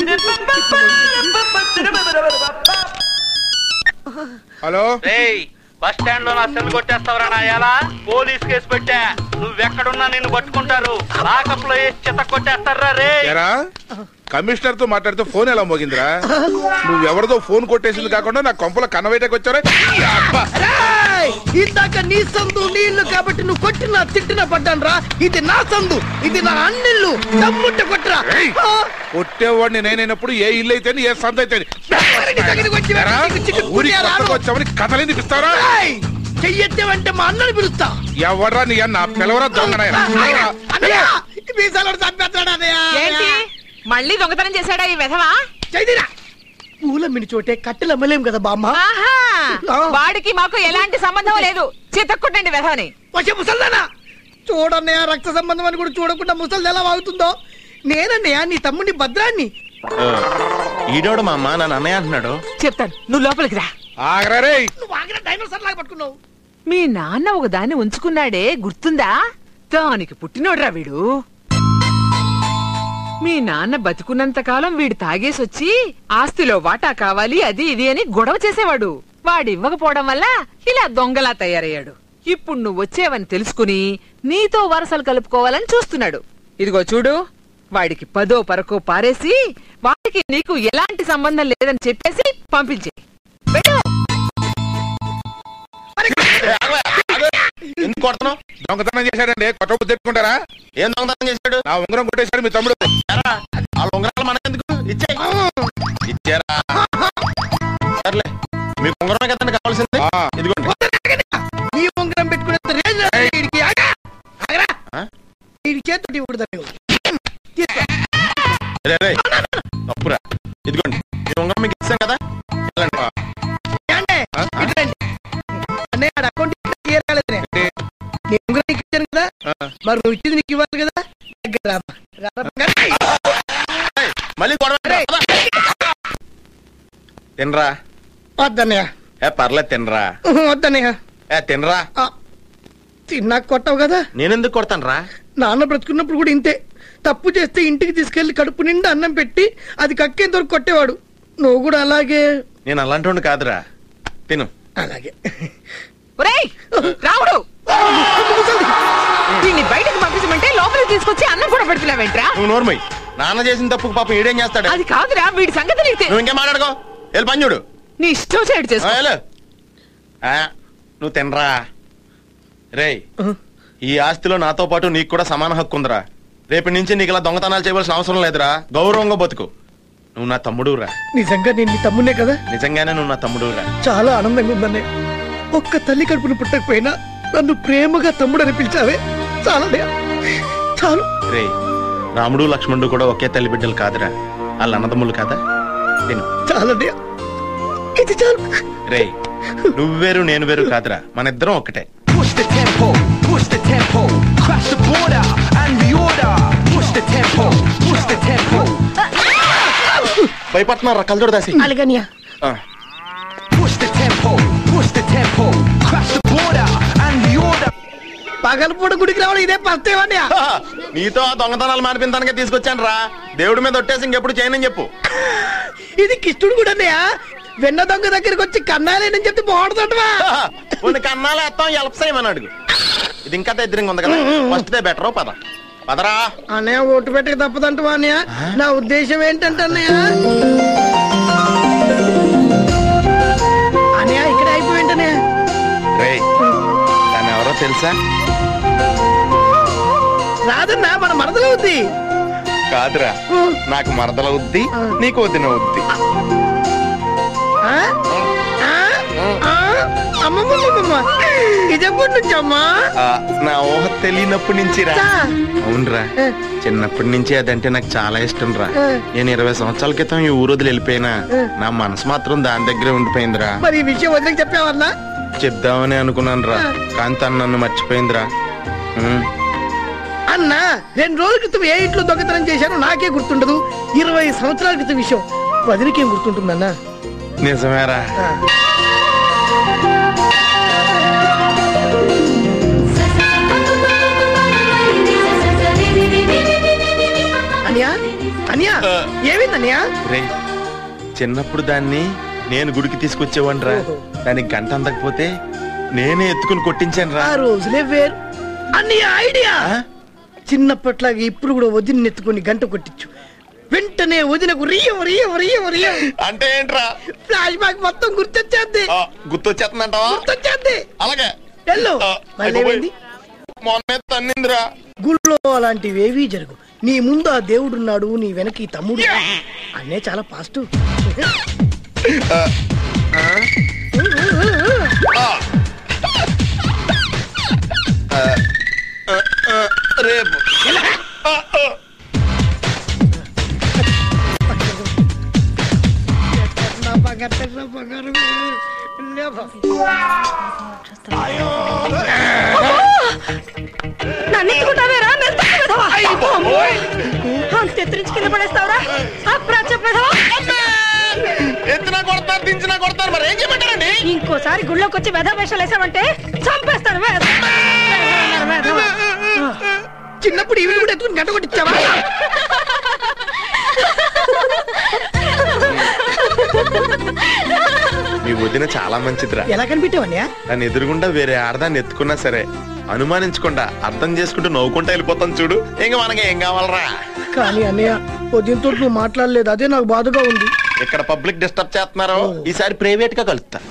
హలో బస్ స్టాండ్ లో నా సెల్ కొట్టేస్తావరా నా ఎలా పోలీస్ కేసు పెట్టా నువ్వెక్కడున్నా నిన్ను పట్టుకుంటారు లాకప్ లో వేసి చెత్త కొట్టేస్తారా రే ఎరా కమిషనర్ తో మాట్లాడితే ఫోన్ ఎలా మోగిందిరా నువ్వెవరిదో ఫోన్ కొట్టేసింది కాకుండా నా కొంపల కన్నవేటకి వచ్చారా ఈ అబ్బా. ఏయ్! ఇందాక నీ సందు నీళ్లు కాబట్టి నువ్వు కొట్టినా తిట్టినా పడ్డాను రా ఇది నా సందు ఇది నా అన్నిల్లు దమ్ముంటే కొట్టరా ఏయ్! కొట్టేవాడిని నేనైనప్పుడు ఏ ఇల్లు అయితే ఏ సంత అయితే ఎరా? ఊరికి కొత్తగా వచ్చామని కథలు వినిపిస్తారా ఏయ్! చెయ్యెత్తేవంటే మా అన్నని పిలుస్తా ఎవడ్రా నీ అన్న పిలవరా దొంగనాయన అన్నయ్య! ఈ మీసాలోడు చంపేస్తాడు అన్నయ్య ఏంటి మళ్ళీ దొంగతనం చేశాడా ఈ విధవా చైదీరా పూలమ్మిని చోటే కట్టెలు అమ్మలేం కదా బామ్మ ఆహా! వాడికి మాకు ఎలాంటి సంబంధం లేదు చితక్కుంటండి విధవని వచ్చే ముసల్దానా చూడన్నయ్య రక్త సంబంధం అని కూడా చూడకుండా ముసల్ది ఎలా వాగుతుందో నేనన్నయ్య నీ తమ్ముని భద్రాన్ని ఈడోడు మా అమ్మ నన్ను అన్నయ్య అంటున్నాడు చెప్తాను నువ్వు లోపలికి రా ఆగరా రేయ్ నువ్వు ఆగిన డైనోసార్ లాగా పట్టుకున్నావు మీ నాన్న ఒక దాన్ని ఉంచుకున్నాడే గుర్తుందా దానికి పుట్టినోడ్రా వీడు మీ నాన్న బతికున్నంత కాలం వీడు తాగేసొచ్చి ఆస్తిలో వాటా కావాలి అది ఇది అని గొడవ చేసేవాడు వాడు ఇవ్వకపోవడం వల్ల ఇలా దొంగలా తయారయ్యాడు ఇప్పుడు నువ్వు వచ్చేవని తెలుసుకుని నీతో వరసలు కలుపుకోవాలని చూస్తున్నాడు ఇదిగో చూడు వాడికి పదో పరకో పారేసి వాడికి నీకు ఎలాంటి సంబంధం లేదని చెప్పేసి పంపించే ఎందుకు కొడుతున్నావు దొంగతనం చేశాడండి కొట్ట తెచ్చుకుంటారా ఏం దొంగతనం చేశాడు నా ఉంగరం కొట్టేశాడు మీ తమ్ముడు వాళ్ళ ఉంగరాలు మన ఎందుకు ఇచ్చే ఇచ్చారా సర్లే మీకు ఉంగరమే కదండి కావాల్సింది ఇదిగోండి నీ ఉంగరం పెట్టుకునేంత రేంజ్ లేదు వీడికి. ఆగా! ఆగరా! వీడి చేతితోటి ఇవ్వకూడదు నువ్వు. తీసుకో. రే, రే. తప్పురా ఇదిగోండి ఈ ఉంగరం మీకు ఇస్తాం కదా వెళ్ళండి. ఏండి? ఇటు రండి. అన్నయ్య, ఆడ అకౌంట్ ఇట్లా క్లియర్ కాలేదునే. నీ ఉంగరం నీకు ఇచ్చాను కదా మరి నువ్వు ఇచ్చింది నీకు ఇవ్వాలి కదా దగ్గర రామ్మా. రారా బంగారు. మళ్ళీ గొడవ పెట్టరా? తినరా వద్దన్నయ్య ఏ పర్లేదు తినరా వద్దన్నయ్య ఏ తినరా తిన్నాక కొట్టావు కదా నేనెందుకు కొడతాను రా నాన్న బ్రతుకున్నప్పుడు కూడా ఇంతే తప్పు చేస్తే ఇంటికి తీసుకెళ్లి కడుపు నిండా అన్నం పెట్టి అది కక్కేంత వరకు కొట్టేవాడు నువ్వు కూడా అలాగే నేను అలాంటి కాదురా తిను అలాగే ఒరేయ్ రావుడు దీన్ని బయటకు పంపించమంటే లోపలికి తీసుకొచ్చి అన్నం కూడా పెడుతున్నావేంట్రా నువ్వు నోర్మై నాన్న చేసిన తప్పుకు పాపం ఈడేం చేస్తాడు అది కాదురా వీడి సంగతి నీకు తె- నువ్వు ఇంకేం మాట్లాడుకో వెళ్ళి పని చూడు నీ ఇష్టం చేయడు ఆ, చేసుకో వెళ్ళు. ఆ, నువ్వు తినరా రేయ్ ఈ ఆస్తిలో నాతో పాటు నీకు కూడా సమాన హక్కు ఉందిరా రేపటి నుంచి నీకు ఇలా దొంగతనాలు చేయవలసిన అవసరం లేదురా గౌరవంగా బతుకు నువ్వు నా తమ్ముడురా నిజంగా నేను నీ తమ్మునే కదా నిజంగానే నువ్వు నా తమ్ముడురా చాలా ఆనందంగా ఉందన్నయ్య ఒక్క తల్లి కడుపును పుట్టకపోయినా నన్ను ప్రేమగా తమ్ముడు అని పిలిచావే చాలన్నయ్య చాలు రేయ్ రాముడు లక్ష్మణుడు కూడా ఒకే తల్లి బిడ్డలు కాదురా వాళ్ళ అన్నదమ్ములు కాదా తిను చాలన్నయ్య ఇది చాలు రేయ్ నువ్వు వేరు నేను వేరు కాదురా మన ఇద్దరం ఒక్కటే Push the tempo, push the tempo, crash the border and reorder. Push the tempo, push the tempo. భయపడుతున్నారు కలజోడు దాసి అలాగనియా ఆ. Push the tempo, push the tempo, crash the border and reorder. పగలపూట గుడికి రావడం ఇదే పస్తేవన్నయ్య నీతో ఆ దొంగతనాలు మానిపించడానికే తీసుకొచ్చాను రా దేవుడి మీద ఒట్టేసి ఇంకెప్పుడు చేయనని చెప్పు ఇది కిష్టుడు కూడా అన్నయ్య వెన్న దొంగ దగ్గరికి వచ్చి కన్నాలేనని చెప్పి బాగుంటుందటవా కొన్ని కన్నాలు వేస్తాం ఎలపసేయమని అడుగు ఇది ఇంకా దగ్గరంగా ఉంది కదా ఫస్ట్ దే బెటర్ పద పదరా అన్నయ్య ఓటు పెట్టక తప్పదంటవా అన్నయ్య నా ఉద్దేశం ఏంటంటే అన్నయ్య అన్నయ్య ఇక్కడ అయిపోయింటనే రేయ్ తను ఎవరో తెలుసా రాదన్నా మన మరదలవుద్ది కాదురా నాకు మరదలవుద్ది నీకు వద్దిన వద్ది ఆ? ఆ? ఆ? అమ్మమ్మమ్మమ్మ ఇదెప్పటి నుంచి అమ్మా ఆ, నా ఊహ తెలియనప్పటి నుంచి రా అవునరా చిన్నప్పటి నుంచి అదంటే నాకు చాలా ఇష్టం రా నేను ఇరవై సంవత్సరాల క్రితం ఈ ఊరు వదిలి వెళ్ళిపోయినా నా మనసు మాత్రం దాని దగ్గరే ఉండిపోయిందిరా మరి ఈ విషయం వదిలికి చెప్పావన్నా చెప్దామని అనుకున్నాను రా కానీ తను నన్ను మర్చిపోయిందిరా ఉమ్. అన్న రెండు రోజుల క్రితం ఏ ఇంట్లో దొంగతనం చేశానో నాకే గుర్తుండదు ఇరవై సంవత్సరాల క్రితం విషయం వదిలికేం గుర్తుంటుందన్నా నిజమేరా అనియా అనియా ఏమైంది అనియా రే చిన్నప్పుడు దాన్ని నేను గుడికి తీసుకొచ్చేవాడిని రా దానికి గంట అందకపోతే నేనే ఎత్తుకుని కొట్టించాను రా ఆ రోజులే వేరు అన్నయ్య ఐడియా చిన్నప్పట్లాగా ఇప్పుడు కూడా వదిన ఎత్తుకుని గంట కొట్టించు వెంటనే వదినకు రియం రియం రియం రియం అంటే ఏంట్రా ఫ్లాష్ బ్యాక్ మొత్తం గుర్తొచ్చేద్ది గుర్తొచ్చేస్తుందంటావా గుర్తొచ్చేద్ది అలాగే వెళ్ళు మళ్ళీ ఏమైంది మొన్నే తన్నిందిరా గుళ్ళో అలాంటివేవీ జరుగు నీ ముందు ఆ దేవుడున్నాడు నీ వెనక ఈ తమ్ముడు అన్నే చాలా పాజిటివ్ రేపు నన్ను ఎత్తుకుంటావేరా అంత ఎత్తురించి కింద పడేస్తావురా అప్రాచ్య పెదవా ఎత్తినా కొడతా కొడతారు దించినా కొడతారు మరి ఏం చేయమంటారండి ఇంకోసారి గుళ్ళోకి వచ్చి వెధ వేషాలు వేసామంటే చంపేస్తాను వెధ. వెధవ, వెధవ. చిన్నప్పుడు ఈవిడ కూడా ఎత్తుకుని గంట కొట్టించావా మీ వదిన చాలా మంచిదిరా ఎలా కనిపెట్టావన్యా దాన్ని ఎదురుగుండా వేరే ఆడదాన్ని ఎత్తుకున్నా సరే అనుమానించకుండా అర్థం చేసుకుంటూ నవ్వుకుంటా వెళ్ళిపోతాం చూడు ఇంక మనకి ఏం కావాలరా కానీ అన్నయ్య ఉదయంతో నువ్వు మాట్లాడలేదు అదే నాకు బాధగా ఉంది ఇక్కడ పబ్లిక్ డిస్టర్బ్ చేస్తున్నారు ఈసారి ప్రైవేట్ గా కలుస్తా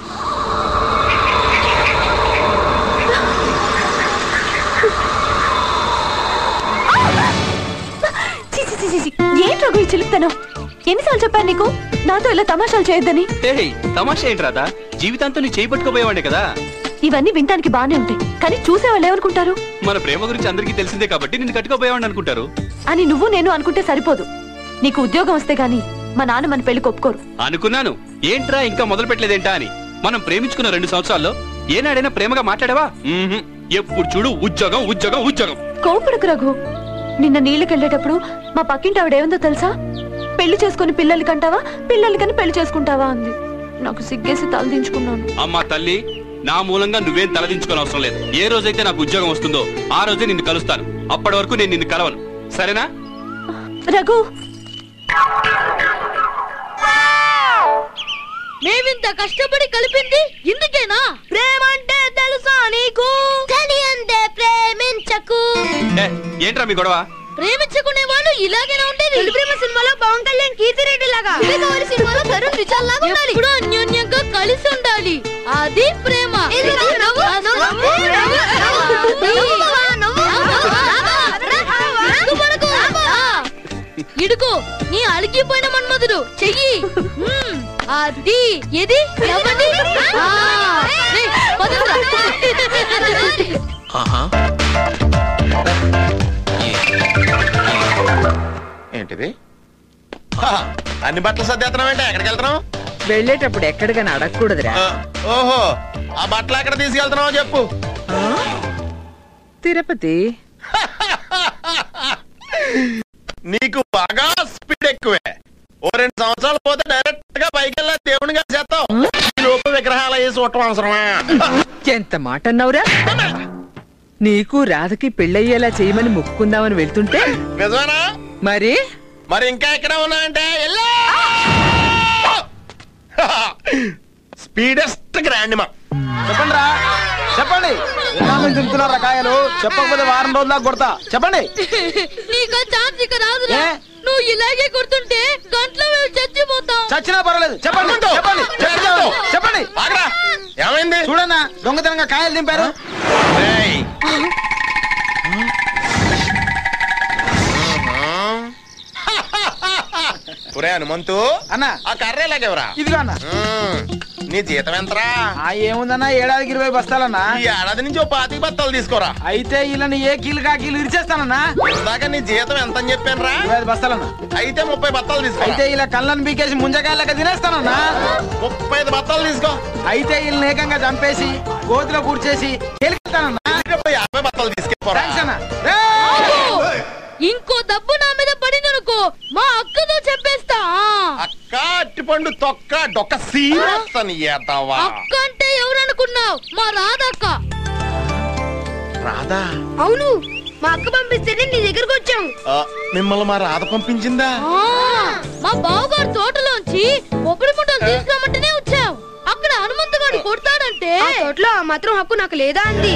చి, చి, చి, చి, చి. ఏం రఘు ఈ చిలుపుతనం ఎన్నిసార్లు చెప్పాను నీకు నాతో ఇలా తమాషాలు చేయొద్దని ఏయ్ తమాషా ఏంటి రాదా జీవితాంతం నీ చేయి పట్టుకోపోయేవాడే కదా ఇవన్నీ వినటానికి బానే ఉంటాయి కానీ చూసేవాళ్ళు ఏమనుకుంటారు మన ప్రేమ గురించి అందరికీ తెలిసిందే కాబట్టి నిన్ను కట్టుకోపోయేవాడిని అనుకుంటారు అని నువ్వు నేను అనుకుంటే సరిపోదు నీకు ఉద్యోగం వస్తే గాని మా నాన్న మన పెళ్లికి ఒప్పుకోరు అనుకున్నాను ఏంట్రా ఇంకా మొదలు పెట్టలేదేంటా అని మనం ప్రేమించుకున్న రెండు సంవత్సరాల్లో ఏనాడైనా ప్రేమగా మాట్లాడావా మ్మ్హ్మ్. ఎప్పుడు చూడు ఉద్యోగం ఉద్యోగం ఉద్యోగం కోపడకు రఘు నిన్న నీళ్ళకెళ్ళేటప్పుడు మా పక్కింటి ఆవిడ ఏముందో తెలుసా పెళ్లి చేసుకుని పిల్లలు కంటావా పిల్లలకని పెళ్లి చేసుకుంటావా అంది నాకు సిగ్గేసి తలదించుకున్నాను అమ్మా తల్లి నా మూలంగా నువ్వేం తలదించుకోని అవసరం లేదు ఏ రోజైతే నాకు ఉద్యోగం వస్తుందో ఆ రోజే నిన్ను కలుస్తాను అప్పటి వరకు నేను నిన్ను కలవను సరేనా రఘు మేమింత కష్టపడి కలిపింది ఇందుకేనా ప్రేమ అంటే తెలుసా నీకు తెలియందే ప్రేమించకు ఏ, ఏంట్రా మీ గొడవ ప్రేమించుకునే వాళ్ళు ఇలాగేనా ఉండేది ప్రేమ సినిమాలో పవన్ కళ్యాణ్ కీర్తి రెడ్డి లాగా సినిమాలో తరుణ్ విశాల్ లాగా ఉండాలి ఇప్పుడు అన్యోన్యంగా కలిసి ఉండాలి అది ప్రేమ ఇడుకో నీ అలిగిపోయిన మన్మధుడు చెయ్యి మ్మ్. అది ఏది ఎవరిది? ఆ, రేయ్, పదండ్రా. ఏంటిది హా, అన్ని బట్టలు సర్దేస్తున్నావు అంటే ఎక్కడికి వెళ్తున్నావు వెళ్ళేటప్పుడు ఎక్కడికైనా అడగకూడదురా ఓహో ఆ బట్టలు ఎక్కడ తీసుకెళ్తున్నావు చెప్పు తిరుపతి నీకు బాగా స్పీడ్ ఎక్కువే ఓ రెండు సంవత్సరాలు పోతే డైరెక్ట్ గా పైకి వెళ్ళా దేవుని గారు చేస్తావు ఈ లోపు విగ్రహాలు వేసి చూడటం అవసరమా ఎంత మాట అన్నావురా నీకు రాధకి పెళ్ళయ్యేలా చేయమని మొక్కుకుందామని వెళ్తుంటే నిజమేనా మరి మరి ఇంకా ఎక్కడ ఉన్నా అంటే స్పీడెస్ట్ గ్రాండ్ మా చెప్పండి రా చెప్పండి ఎన్నాళ్ళు తింటున్నారా కాయలు చెప్పకపోతే వారం రోజుల కొడతా చెప్పండి నీకు ఛాన్స్ ఇక రాదురా నువ్వు ఇలాగే కొడుతుంటే గంటలో మేము చచ్చిపోతాం చచ్చినా పర్వాలేదు చెప్పండి చెప్పండి చెప్పండి చెప్పండి ఏమైంది చూడన్నా దొంగతనంగా కాయలు దింపారు ఒరే హనుమంతు అన్న ఆ కర్ర ఎలాగెవరా ఇదిగో అన్న నీ జీతం ఎంతరా ఆ ఏముందన్నా ఏడాదికి ఇరవై బస్తాలన్నా ఈ ఏడాది నుంచి ఓ పాతిక బత్తాలు తీసుకోరా అయితే వీళ్ళని ఏ కీలు కా కీలు ఇరిచేస్తానన్నా ఇందాక నీ జీతం ఎంత అని చెప్పాను రా ఇరవై ఐదు బస్తాలన్నా అయితే ముప్పై బత్తాలు తీసుకో అయితే ఇలా కళ్ళని బీకేసి ముంజకాయలక తినేస్తానన్నా ముప్పై ఐదు బత్తాలు తీసుకో అయితే వీళ్ళని ఏకంగా చంపేసి గోతిలో కూర్చేసి తేలికెళ్తానన్నా యాభై బత్తాలు తీసుకెళ్ళిపోరా థాంక్స్ అన్న ఇంకో దబ్బు నా మీద పడిందనుకో మా అక్కతో చెప్పేస్తా అక్క అట్టిపండు తొక్క డొక్క సీరత్తని ఏతావా అక్క అంటే ఎవరనుకున్నావు మా రాధక్క రాధా అవును మా అక్క పంపిస్తేనే నీ దగ్గరకు వచ్చాం ఆ, మిమ్మల్ని మా రాధ పంపించిందా ఆ, మా బావగారు తోటలోంచి కొబ్బరి ముట్టలు తీసుకురామంటేనే వచ్చాం అక్కడ హనుమంతుగాడు కొడతాడంటే ఆ తోటలో ఆ మాత్రం హక్కు నాకు లేదా అంది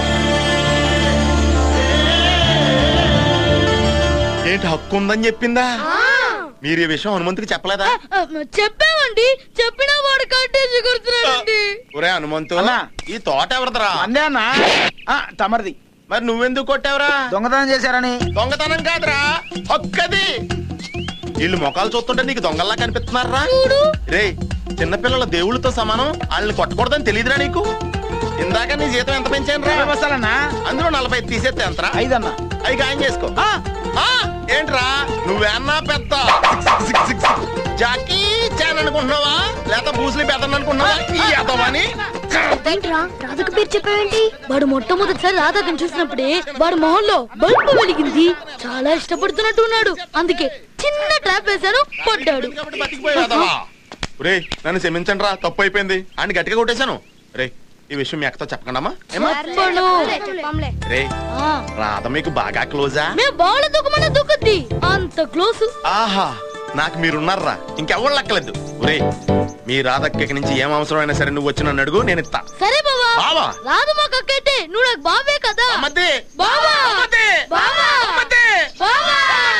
ఏంటి హక్కు ఉందని చెప్పిందా మీరు ఈ విషయం హనుమంతుకి చెప్పలేదా ఆ, చెప్పామండి చెప్పినా వాడు కట్టేసి కొడుతున్నాడండి ఒరే హనుమంతు ఈ తోట ఎవరిదిరా అందే అన్న ఆ, తమరిది మరి నువ్వెందుకు కొట్టావురా దొంగతనం చేశారని దొంగతనం కాదురా హక్కది వీళ్ళు మొఖాలు చూస్తుంటే నీకు దొంగల్లా కనిపిస్తున్నారా రే చిన్నపిల్లల దేవుళ్ళతో సమానం వాళ్ళని కొట్టకూడదని తెలియదురా నీకు ఇందాక నీ జీతం ఎంత పెంచాను రా బస్తాలన్నా అందులో నలభై తీసేస్తే ఎంతరా ఐదన్నా అవి ఖాయం చేసుకో ఆ, ఏంట్రా నువ్వేనా పెద్ద sick sick sick sick. Jackie Chan అనుకుంటున్నావా లేక బూసులు పెద్దను అనుకుంటున్నావా ఈ ఎదవని ఏంట్రా రాధకు పేరు చెప్పావేంటి వాడు మొట్టమొదటిసారి రాధకని చూసినప్పుడే వాడు మొహంలో బల్బు వెలిగింది చాలా ఇష్టపడుతున్నట్టు ఉన్నాడు అందుకే చిన్న ట్రాప్ వేశాను పడ్డాడు రే నన్ను క్షమించండి రా తప్పు అయిపోయింది అని గట్టిగా కొట్టేశాను రే ఈ విషయం మీ అక్కతో చెప్పకండమ్మా ఏమ్మా? చెప్పను. రే ఆ, రాధ మీకు బాగా క్లోజా మేము బాగా దుఃఖమని దుఃఖద్ది అంత క్లోజ్ ఆహా నాకు మీరున్నారా ఇంకెవరు లక్కలేదు ఒరే మీ రాధక్కకి నుంచి ఏం అవసరమైనా సరే నువ్వు వచ్చి నన్ను అడుగు నేను ఇస్తా సరే బావా బావా? రాదు మా కక్కైతే నువ్వు నాకు బావే కదా బావా బావా బావా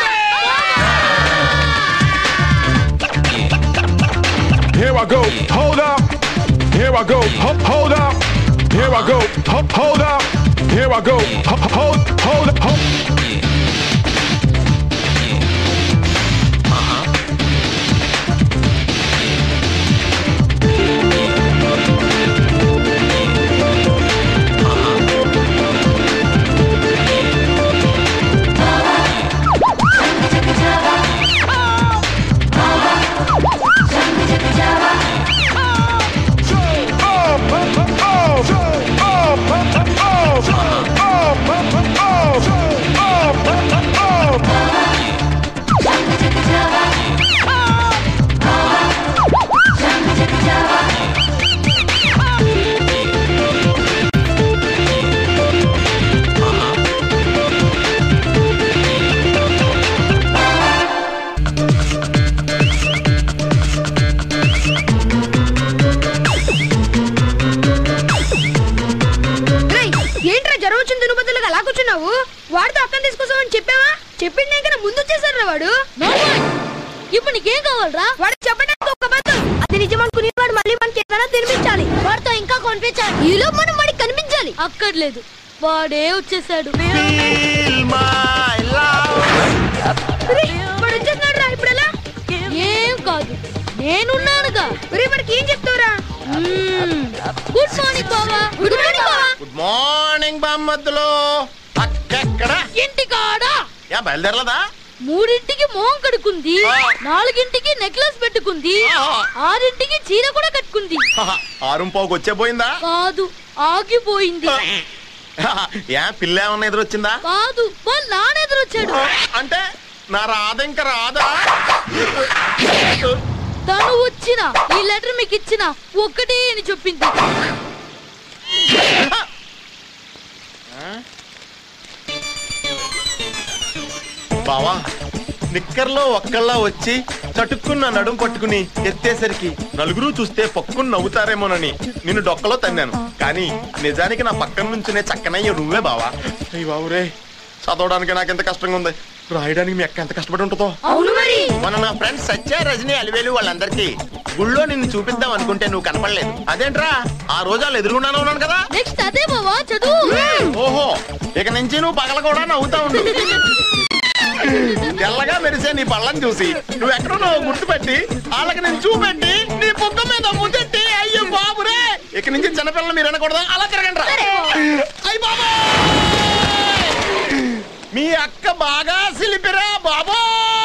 Here I go, hold up. Here I go, ho- hold up. Here I go, ho- hold up. Here I go, ho- hold, hold up. Hold. రేయ్, ఏంట్రా జ్వరం వచ్చిన దునుబద్దులుగా అలా కూర్చున్నావు వాడితో అక్కని తీసుకొస్తామని చెప్పావా చెప్పిండే కన్నా ముందు వచ్చేసాడు వాడు ఇప్పుడు నీకేం కావాలరా వాడు చెప్పడానికి ఒక అబద్ధం అది నిజమనుకుని వాడు మళ్ళీ మనకి ఏదైనా తినిపించాలి వాడితో ఇంకా కొనిపించాలి ఈలో మనం వాడికి కనిపించాలి అక్కర్లేదు వాడే వచ్చేసాడు రేయ్, వాడు వచ్చేస్తున్నాడు రా ఇప్పుడు ఎలా ఏం కాదు నేనున్నానుగా రే వాడికి ఏం చెప్తావురా గుడ్ మార్నింగ్ బావా గుడ్ మార్నింగ్ బావా గుడ్ మార్నింగ్ బామ్మద్దులు అక్కడ ఇంటికాడ యా బయలుదేరలేదా మూడింటికి మొహం కడుకుంది నాలుగింటికి నెక్లెస్ పెట్టుకుంది ఆరింటికి చీర కూడా కట్టుకుంది ఆరుం పోకు వచ్చే పోయిందా కాదు ఆగిపోయింది యా పిల్ల ఏమన్నా ఎదురొచ్చిందా కాదు వాళ్ళ నాన్న ఎదురొచ్చాడు అంటే నా రాధ ఇంకా రాదా తను వచ్చిన ఈ లెటర్ మీకు ఇచ్చిన ఒక్కటే అని చెప్పింది బావా నిక్కర్లో ఒక్కళ్ళ వచ్చి చటుక్కున్న నడుం పట్టుకుని ఎత్తేసరికి నలుగురు చూస్తే పక్కుని నవ్వుతారేమోనని నిన్ను డొక్కలో తన్నాను కానీ నిజానికి నా పక్కన నుంచునే చక్కనయ్య నువ్వే బావా అయ్యి బావురే చదవడానికి నాకు ఎంత కష్టంగా ఉంది రాయడానికి మీ అక్క ఎంత కష్టపడి ఉంటుందో అవును మరి మన నా ఫ్రెండ్స్ సత్య రజని అలివేలు వాళ్ళందరికీ గుళ్ళో నిన్ను చూపిద్దాం అనుకుంటే నువ్వు కనపడలేదు అదేంట్రా ఆ రోజు వాళ్ళు ఎదురుగుండానే ఉన్నాను కదా నెక్స్ట్ అదే బావా చదువు ఓహో ఇక నుంచి నువ్వు పగల కూడా నవ్వుతా ఉండు తెల్లగా మెరిసే నీ పళ్ళని చూసి నువ్వు ఎక్కడున్నావు గుర్తుపెట్టి వాళ్ళకి నేను చూపెట్టి నీ బుగ్గ మీద ముద్దెట్టి అయ్యో బాబురే ఇక నుంచి చిన్నపిల్లలు మీరు అనకూడదు అలా తిరగండి రా. అయ్ బాబా మీ అక్క బాగా సిలిపిరా బాబోయ్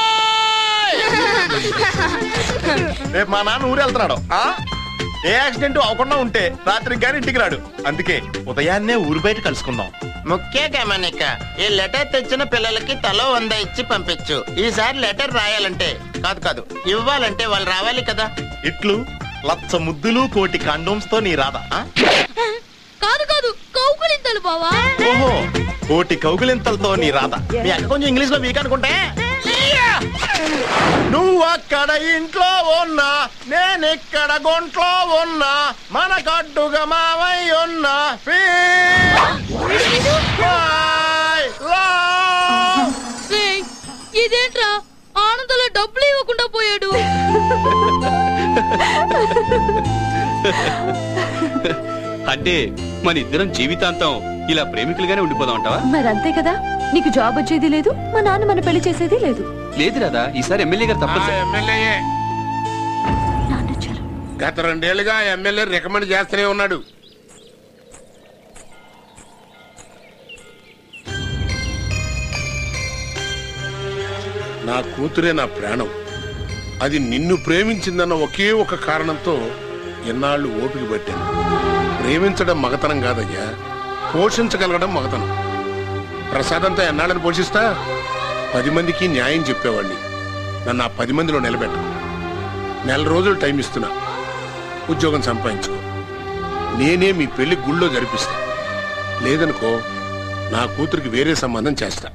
రేపు మా నాన్న ఊరు వెళ్తున్నాడు ఆ? ఏ యాక్సిడెంట్ అవ్వకుండా ఉంటే రాత్రికి కానీ ఇంటికి రాడు అందుకే ఉదయాన్నే ఊరు బయట కలుసుకుందాం ముఖ్య గమనిక ఈ లెటర్ తెచ్చిన పిల్లలకి తలో వంద ఇచ్చి పంపించు ఈసారి లెటర్ రాయాలంటే కాదు కాదు ఇవ్వాలంటే వాళ్ళు రావాలి కదా ఇట్లు లచ్చ ముద్దులు కోటి కండోమ్స్ తో నీ రాదా ఆ? కాదు కాదు కౌకులింతలు బావా ఓహో కోటి కౌగులింతలతో నీ రాదా మీ అక్క కొంచెం ఇంగ్లీష్ లో వీక్ అనుకుంటే నువ్వు అక్కడ ఇంట్లో ఉన్నా నేను ఇక్కడ గుంట్లో ఉన్నా మన కట్టుగా మావై ఉన్నా రేయ్, ఇదేంట్రా ఆనందంలో డబ్బులు ఇవ్వకుండా పోయాడు అంటే మన ఇద్దరం జీవితాంతం ఇలా ప్రేమికులుగానే ఉండిపోదాం అంటావా మరి అంతే కదా నీకు జాబ్ వచ్చేది లేదు మా నాన్న మన పెళ్లి చేసేది లేదు లేదు రాదా ఈసారి ఎమ్మెల్యే గారు తప్పనిసరి ఎమ్మెల్యే గత రెండేళ్లుగా ఎమ్మెల్యే రికమెండ్ చేస్తూనే ఉన్నాడు నా కూతురే నా ప్రాణం అది నిన్ను ప్రేమించిందన్న ఒకే ఒక కారణంతో ఎన్నాళ్ళు ఓపిక పట్టాను ప్రేమించడం మగతనం కాదయ్యా పోషించగలగడం మగతనం ప్రసాదంతో ఎన్నాళ్ళని పోషిస్తా పది మందికి న్యాయం చెప్పేవాడిని నన్ను ఆ పది మందిలో నిలబెట్ట నెల రోజులు టైం ఇస్తున్నా ఉద్యోగం సంపాదించుకో నేనే మీ పెళ్లి గుళ్ళో జరిపిస్తా లేదనుకో నా కూతురికి వేరే సంబంధం చేస్తా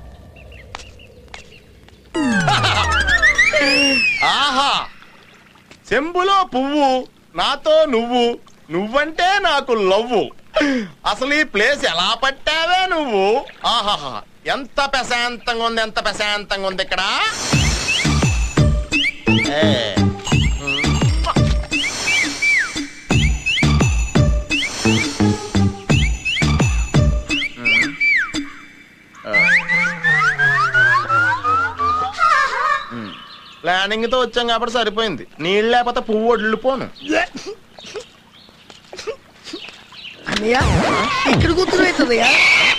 ఆహా చెంబులో పువ్వు నాతో నువ్వు నువ్వంటే నాకు లవ్వు అసలు ఈ ప్లేస్ ఎలా పట్టావే నువ్వు ఆహాహా ఎంత ప్రశాంతంగా ఉంది ఎంత ప్రశాంతంగా ఉంది ఇక్కడ ఏ, ప్లానింగ్ తో వచ్చాం కాబట్టి సరిపోయింది నీళ్ళు లేకపోతే పువ్వు వడ్లిపోను అన్నయ్య ఇక్కడ కూర్చున్నాయితుందయ్యా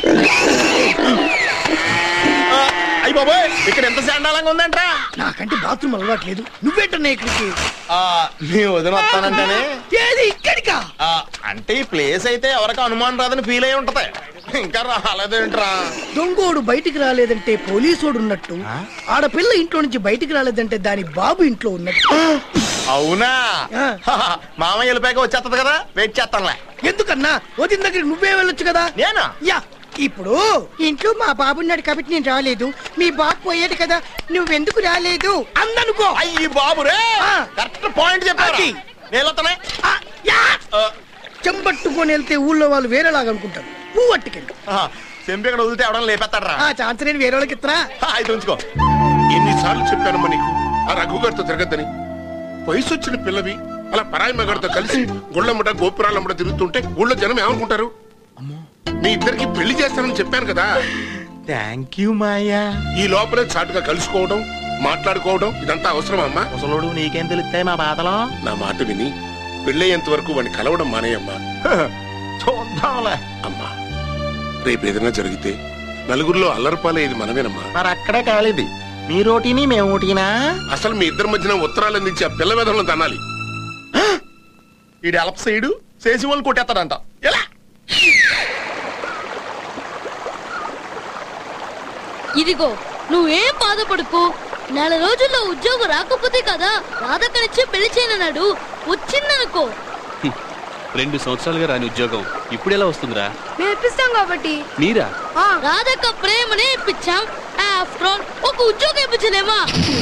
అయ్యి బాబోయ్ ఇక్కడ ఎంత శాండాలంగా ఉందంట్రా నాకంటే బాత్రూమ్ అలవాట్లేదు నువ్వేంటన్నా ఇక్కడికి ఆ, మీ వదిన వస్తానంటేనే ఏది ఇక్కడికా ఆ, అంటే ఈ ప్లేస్ అయితే ఎవరికి అనుమానం రాదని ఫీల్ అయి ఉంటది ఇంకా రాలేదేంట్రా దొంగోడు బయటికి రాలేదంటే పోలీసోడు ఉన్నట్టు ఆడపిల్ల ఇంట్లో నుంచి బయటికి రాలేదంటే దాని బాబు ఇంట్లో ఉన్నట్టు అవునా మామయ్య వెళ్ళిపోయాక వచ్చేస్తది కదా వెయిట్ చేస్తానులే ఎందుకన్నా వదిన దగ్గర నువ్వే వెళ్ళొచ్చు కదా నేనా యా ఇప్పుడు ఇంట్లో మా బాబు ఉన్నాడు కాబట్టి నేను రాలేదు మీ బాబు పోయాడు కదా నువ్వెందుకు రాలేదు అందనుకో అయ్యి బాబు రే కరెక్ట్ పాయింట్ చెప్పారు నేను చెంబట్టుకొని వెళ్తే ఊళ్ళో వాళ్ళు వేరేలాగా అనుకుంటారు పువ్వు అట్టుకెళ్ళి చెంపి ఇక్కడ వదిలితే ఎవడన్నా లేపెత్తాడ్రా ఆ ఛాన్స్ నేను వేరే వాళ్ళకి ఇత్తరా అయితే ఉంచుకో ఎన్నిసార్లు చెప్పానమ్మా నీకు ఆ రఘు గారితో తిరగద్దని వయసు వచ్చిన పిల్లవి అలా పరాయి మగాడితో కలిసి గుళ్ళమ్మట గోపురాలమ్మట తిరుగుతుంటే ఊళ్ళో జనం ఏమనుకుంటారు మీ ఇద్దరికి పెళ్లి చేస్తానని చెప్పాను కదా థ్యాంక్ యూ మాయా ఈ లోపలే చాటుగా కలుసుకోవడం మాట్లాడుకోవడం ఇదంతా అవసరం అమ్మా ముసలోడు నీకేం తెలుస్తాయి మా బాధలో నా మాట విని పెళ్ళయ్యేంత వరకు వాడిని కలవడం మానేయమ్మా చూద్దాంలే అమ్మా రేపు ఏదైనా జరిగితే నలుగురిలో అల్లరిపాలయ్యేది మనమేనమ్మా మరి అక్కడే కాలేదు మీ రోటీని మేము ఓటీనా అసలు మీ ఇద్దరి మధ్యన ఉత్తరాలు అందించి ఆ పిల్ల వేదంలో తనాలి ఈడు అలప సైడు చేసి వాళ్ళు కొట్టేస్తాడంట ఎలా ఇదిగో నువ్వేం బాధపడుకో నెల రోజుల్లో ఉద్యోగం రాకపోతే కదా రాధక్కనిచ్చి పెళ్లి చేయనన్నాడు వచ్చిందనుకో రెండు సంవత్సరాలుగా రాని ఉద్యోగం ఇప్పుడు ఎలా వస్తుందిరా మేము ఇప్పిస్తాం కాబట్టి మీరా రాధక్క ప్రేమనే ఇప్పించాం ఆఫ్టర్ ఆల్ ఒక ఉద్యోగం ఇప్పించలేమా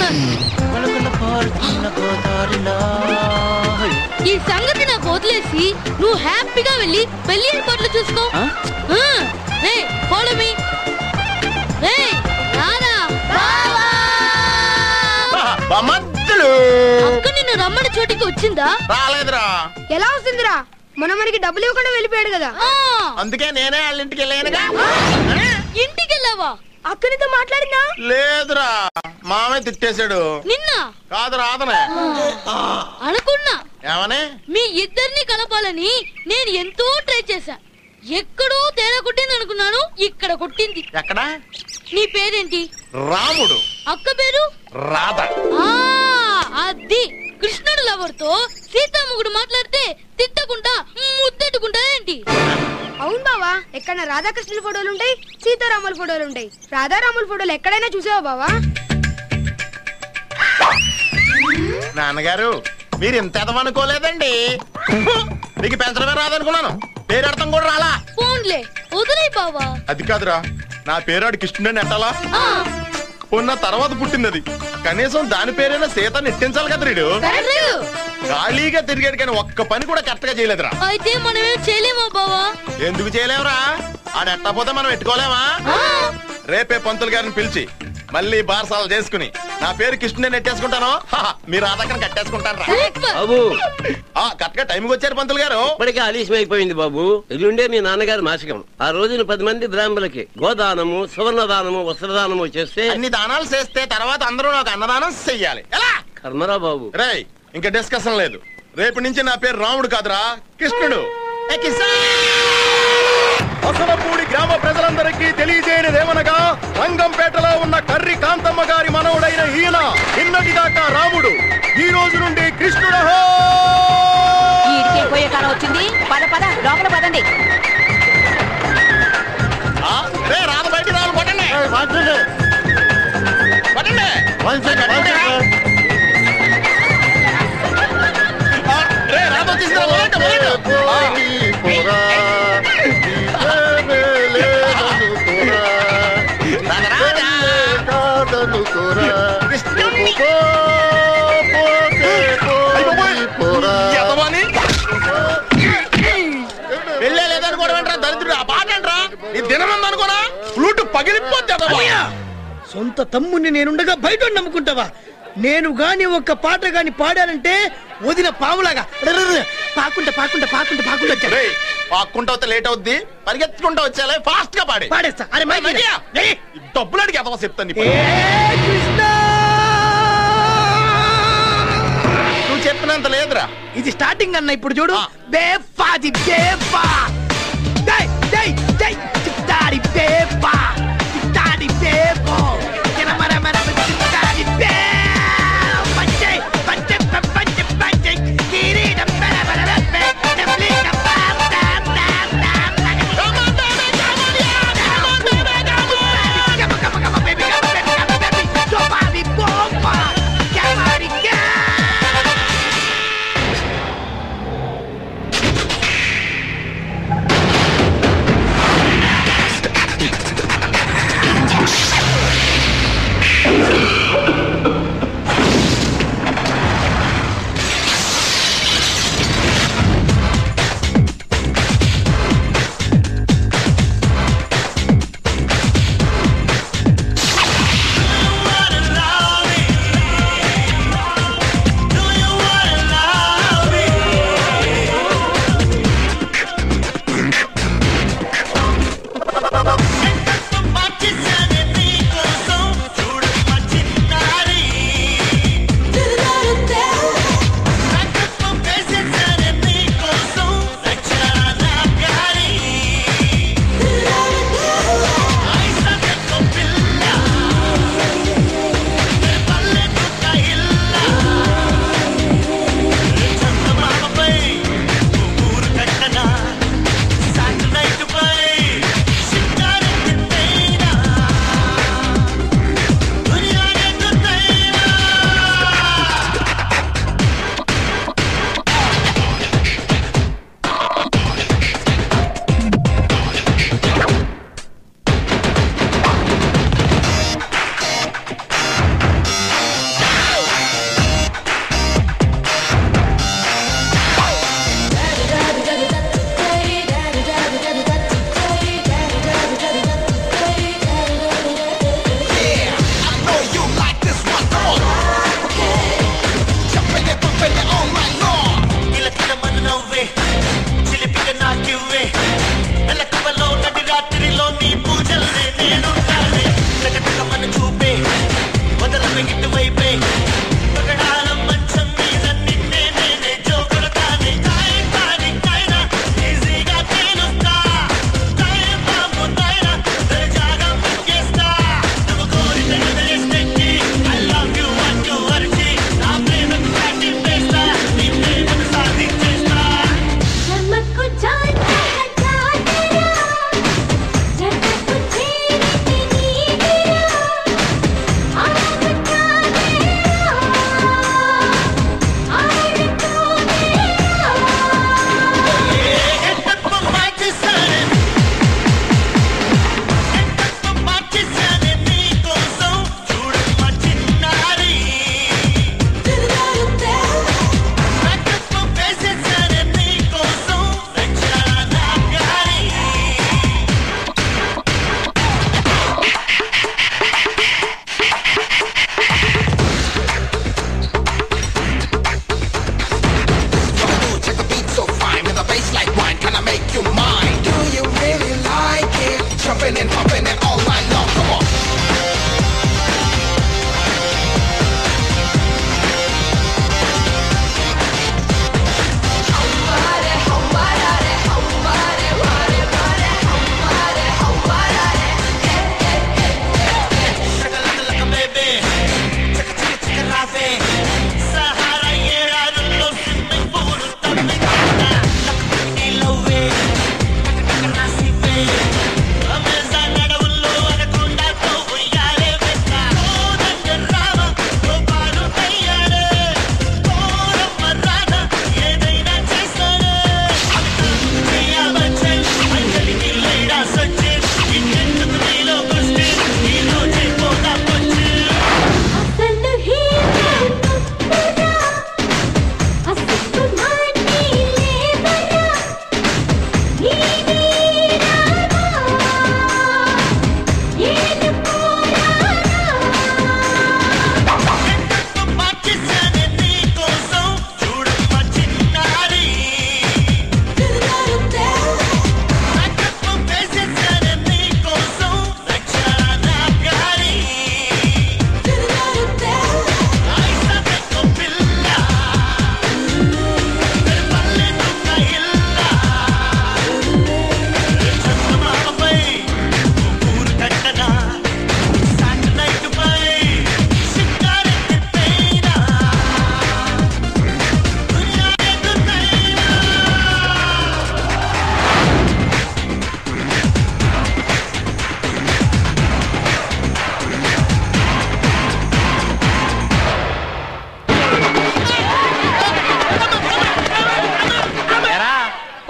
ఈ సంగతి నాకు వదిలేసి నువ్వు హ్యాపీగా వెళ్ళి పెళ్లి ఏర్పాట్లు చూసుకో రే ఫాలో మీ రే రాధా మధ్యలో అక్క నిన్ను రమ్మని చోటికి వచ్చిందా రాలేదురా ఎలా వస్తుందిరా మొన్న మనకి డబ్బులు ఇవ్వకుండా వెళ్ళిపోయాడు కదా అందుకే నేనే వాళ్ళ ఇంటికి వెళ్ళానుగా ఇంటికి వెళ్ళావా అక్కనితో మాట్లాడిందా లేదురా మామే తిట్టేశాడు నిన్న కాదు రాదనే అనుకున్నా ఏమని మీ ఇద్దరిని కలపాలని నేను ఎంతో ట్రై చేశా ఎక్కడో తేడా కొట్టింది అనుకున్నాను ఇక్కడ కొట్టింది ఎక్కడ నీ పేరేంటి రాముడు అక్క పేరు రాధ ఆ అది కృష్ణుడు లవర్తో సీతాముగుడు మాట్లాడితే తిట్టకుండా ముద్దెట్టుకుంటా ఏంటి అవును బావా ఎక్కడ రాధాకృష్ణుల ఫోటోలు ఉంటాయి సీతారాముల ఫోటోలు ఉంటాయి రాధారాముల ఫోటోలు ఎక్కడైనా చూసావా బావా నాన్నగారు మీరు ఇంత ఎదవనుకోలేదండి మీకు పెంచడమే రాదనుకున్నాను పేరు అర్థం కూడా రాలా ఫోన్లే వదిలే బావా అది కాదురా నా పేరు ఆడు కృష్ణుడని ఎట్టాలా ఉన్న తర్వాత పుట్టింది అది కనీసం దాని పేరైనా సీత నెట్టించాలి కదా రీడు ఖాళీగా తిరిగాడు కానీ ఒక్క పని కూడా కరెక్ట్ గా చేయలేదురా అయితే మనమేం చేయలేమా బావా ఎందుకు చేయలేవురా ఆడ ఎట్టపోతే మనం పెట్టుకోలేమా రేపే పంతులు గారిని పిలిచి మళ్ళీ బారసాలు చేసుకుని నా పేరు కృష్ణుని నెట్టేసుకుంటాను హహ, మీరు ఆ దగ్గర కట్టేసుకుంటాను బాబు కరెక్ట్ గా టైంకి వచ్చారు పంతులు గారు ఇప్పటికే ఆలస్యం అయిపోయింది బాబు ఎల్లుండే మీ నాన్నగారి మాసికం ఆ రోజున పది మంది బ్రాహ్మణులకి గోదానము సువర్ణదానము వస్త్రదానము చేస్తే అన్ని దానాలు చేస్తే తర్వాత అందరూ నాకు అన్నదానం చెయ్యాలి ఎలా కర్మరా బాబు రేయ్ ఇంకా డిస్కషన్ లేదు రేపు నుంచి నా పేరు రాముడు కాదురా కృష్ణుడు ఏ కిసాన్! అసలపూడి గ్రామ ప్రజలందరికీ తెలియజేయనిదేమనగా రంగంపేటలో ఉన్న కర్రి కాంతమ్మ గారి మనవుడైన ఈయన నిన్నటి దాకా రాముడు ఈ రోజు నుండి కృష్ణుడు ఈడికే పోయే కాలం వచ్చింది పద పద లోపల పదండి రే రాద బయట రావాలి కొట్టండి కొట్టండి కొట్టండి. ఎదవని? పెళ్ళే లేదనుకోవడం ఏంట్రా దరిద్రుడు ఆ పాట ఏంట్రా నీ దినం అనుకోనా ఫ్లూట్ పగిలిపోతే అన్నయ్య, సొంత తమ్ముని నేనుండగా బయట నమ్ముకుంటావా నేను గాని ఒక్క పాట గాని పాడానంటే వదిన పాములాగా రర్రర్ర, పాకుంట పాకుంట పాకుంట పాకుంట వచ్చా పాక్కుంటా వస్తే లేట్ అవుద్ది పరిగెత్తుకుంటా వచ్చేలా ఫాస్ట్ గా పాడే పాడేస్తా అరే మైక్ మధ్య. ఏయ్. డబ్బులు అడిగి ఎదవ చెప్తాను నీ పని. నువ్వు చెప్పినంత లేదురా ఇది స్టార్టింగ్ అన్న ఇప్పుడు చూడు బేఫాది బేఫా డై డై డై చిత్తాడి బేఫా చిత్తాడి బేఫో కిరమర మర చిత్తాడి బే పంచే పంచే పంచే పంచే కిరీటం బర బర బర డబ్లింగ బామ్ డామ్ డామ్ డామ్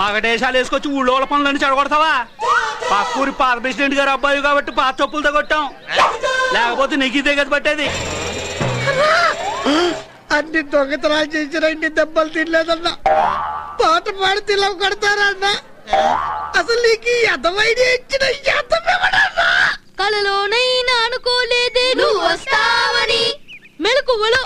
పగటేశాలు వేసుకొచ్చి ఊళ్ళో వాళ్ళ పనులన్నీ చెడగొడతావా పక్కూరి పాత ప్రెసిడెంట్ గారు అబ్బాయి కాబట్టి పాత చెప్పులతో కొట్టాం లేకపోతే నీకు ఇదే కదా పట్టేది అన్ని దొంగతనాలు చేసిన ఇన్ని దెబ్బలు తినలేదన్నా పాట పాడి తిలవ కొడతారన్నా అసలు నీకు ఈ అర్థమైన ఇచ్చిన అర్థమేమన్నా కలలోనైనా అనుకోలేదే నువ్వు వస్తావని మెలకువలో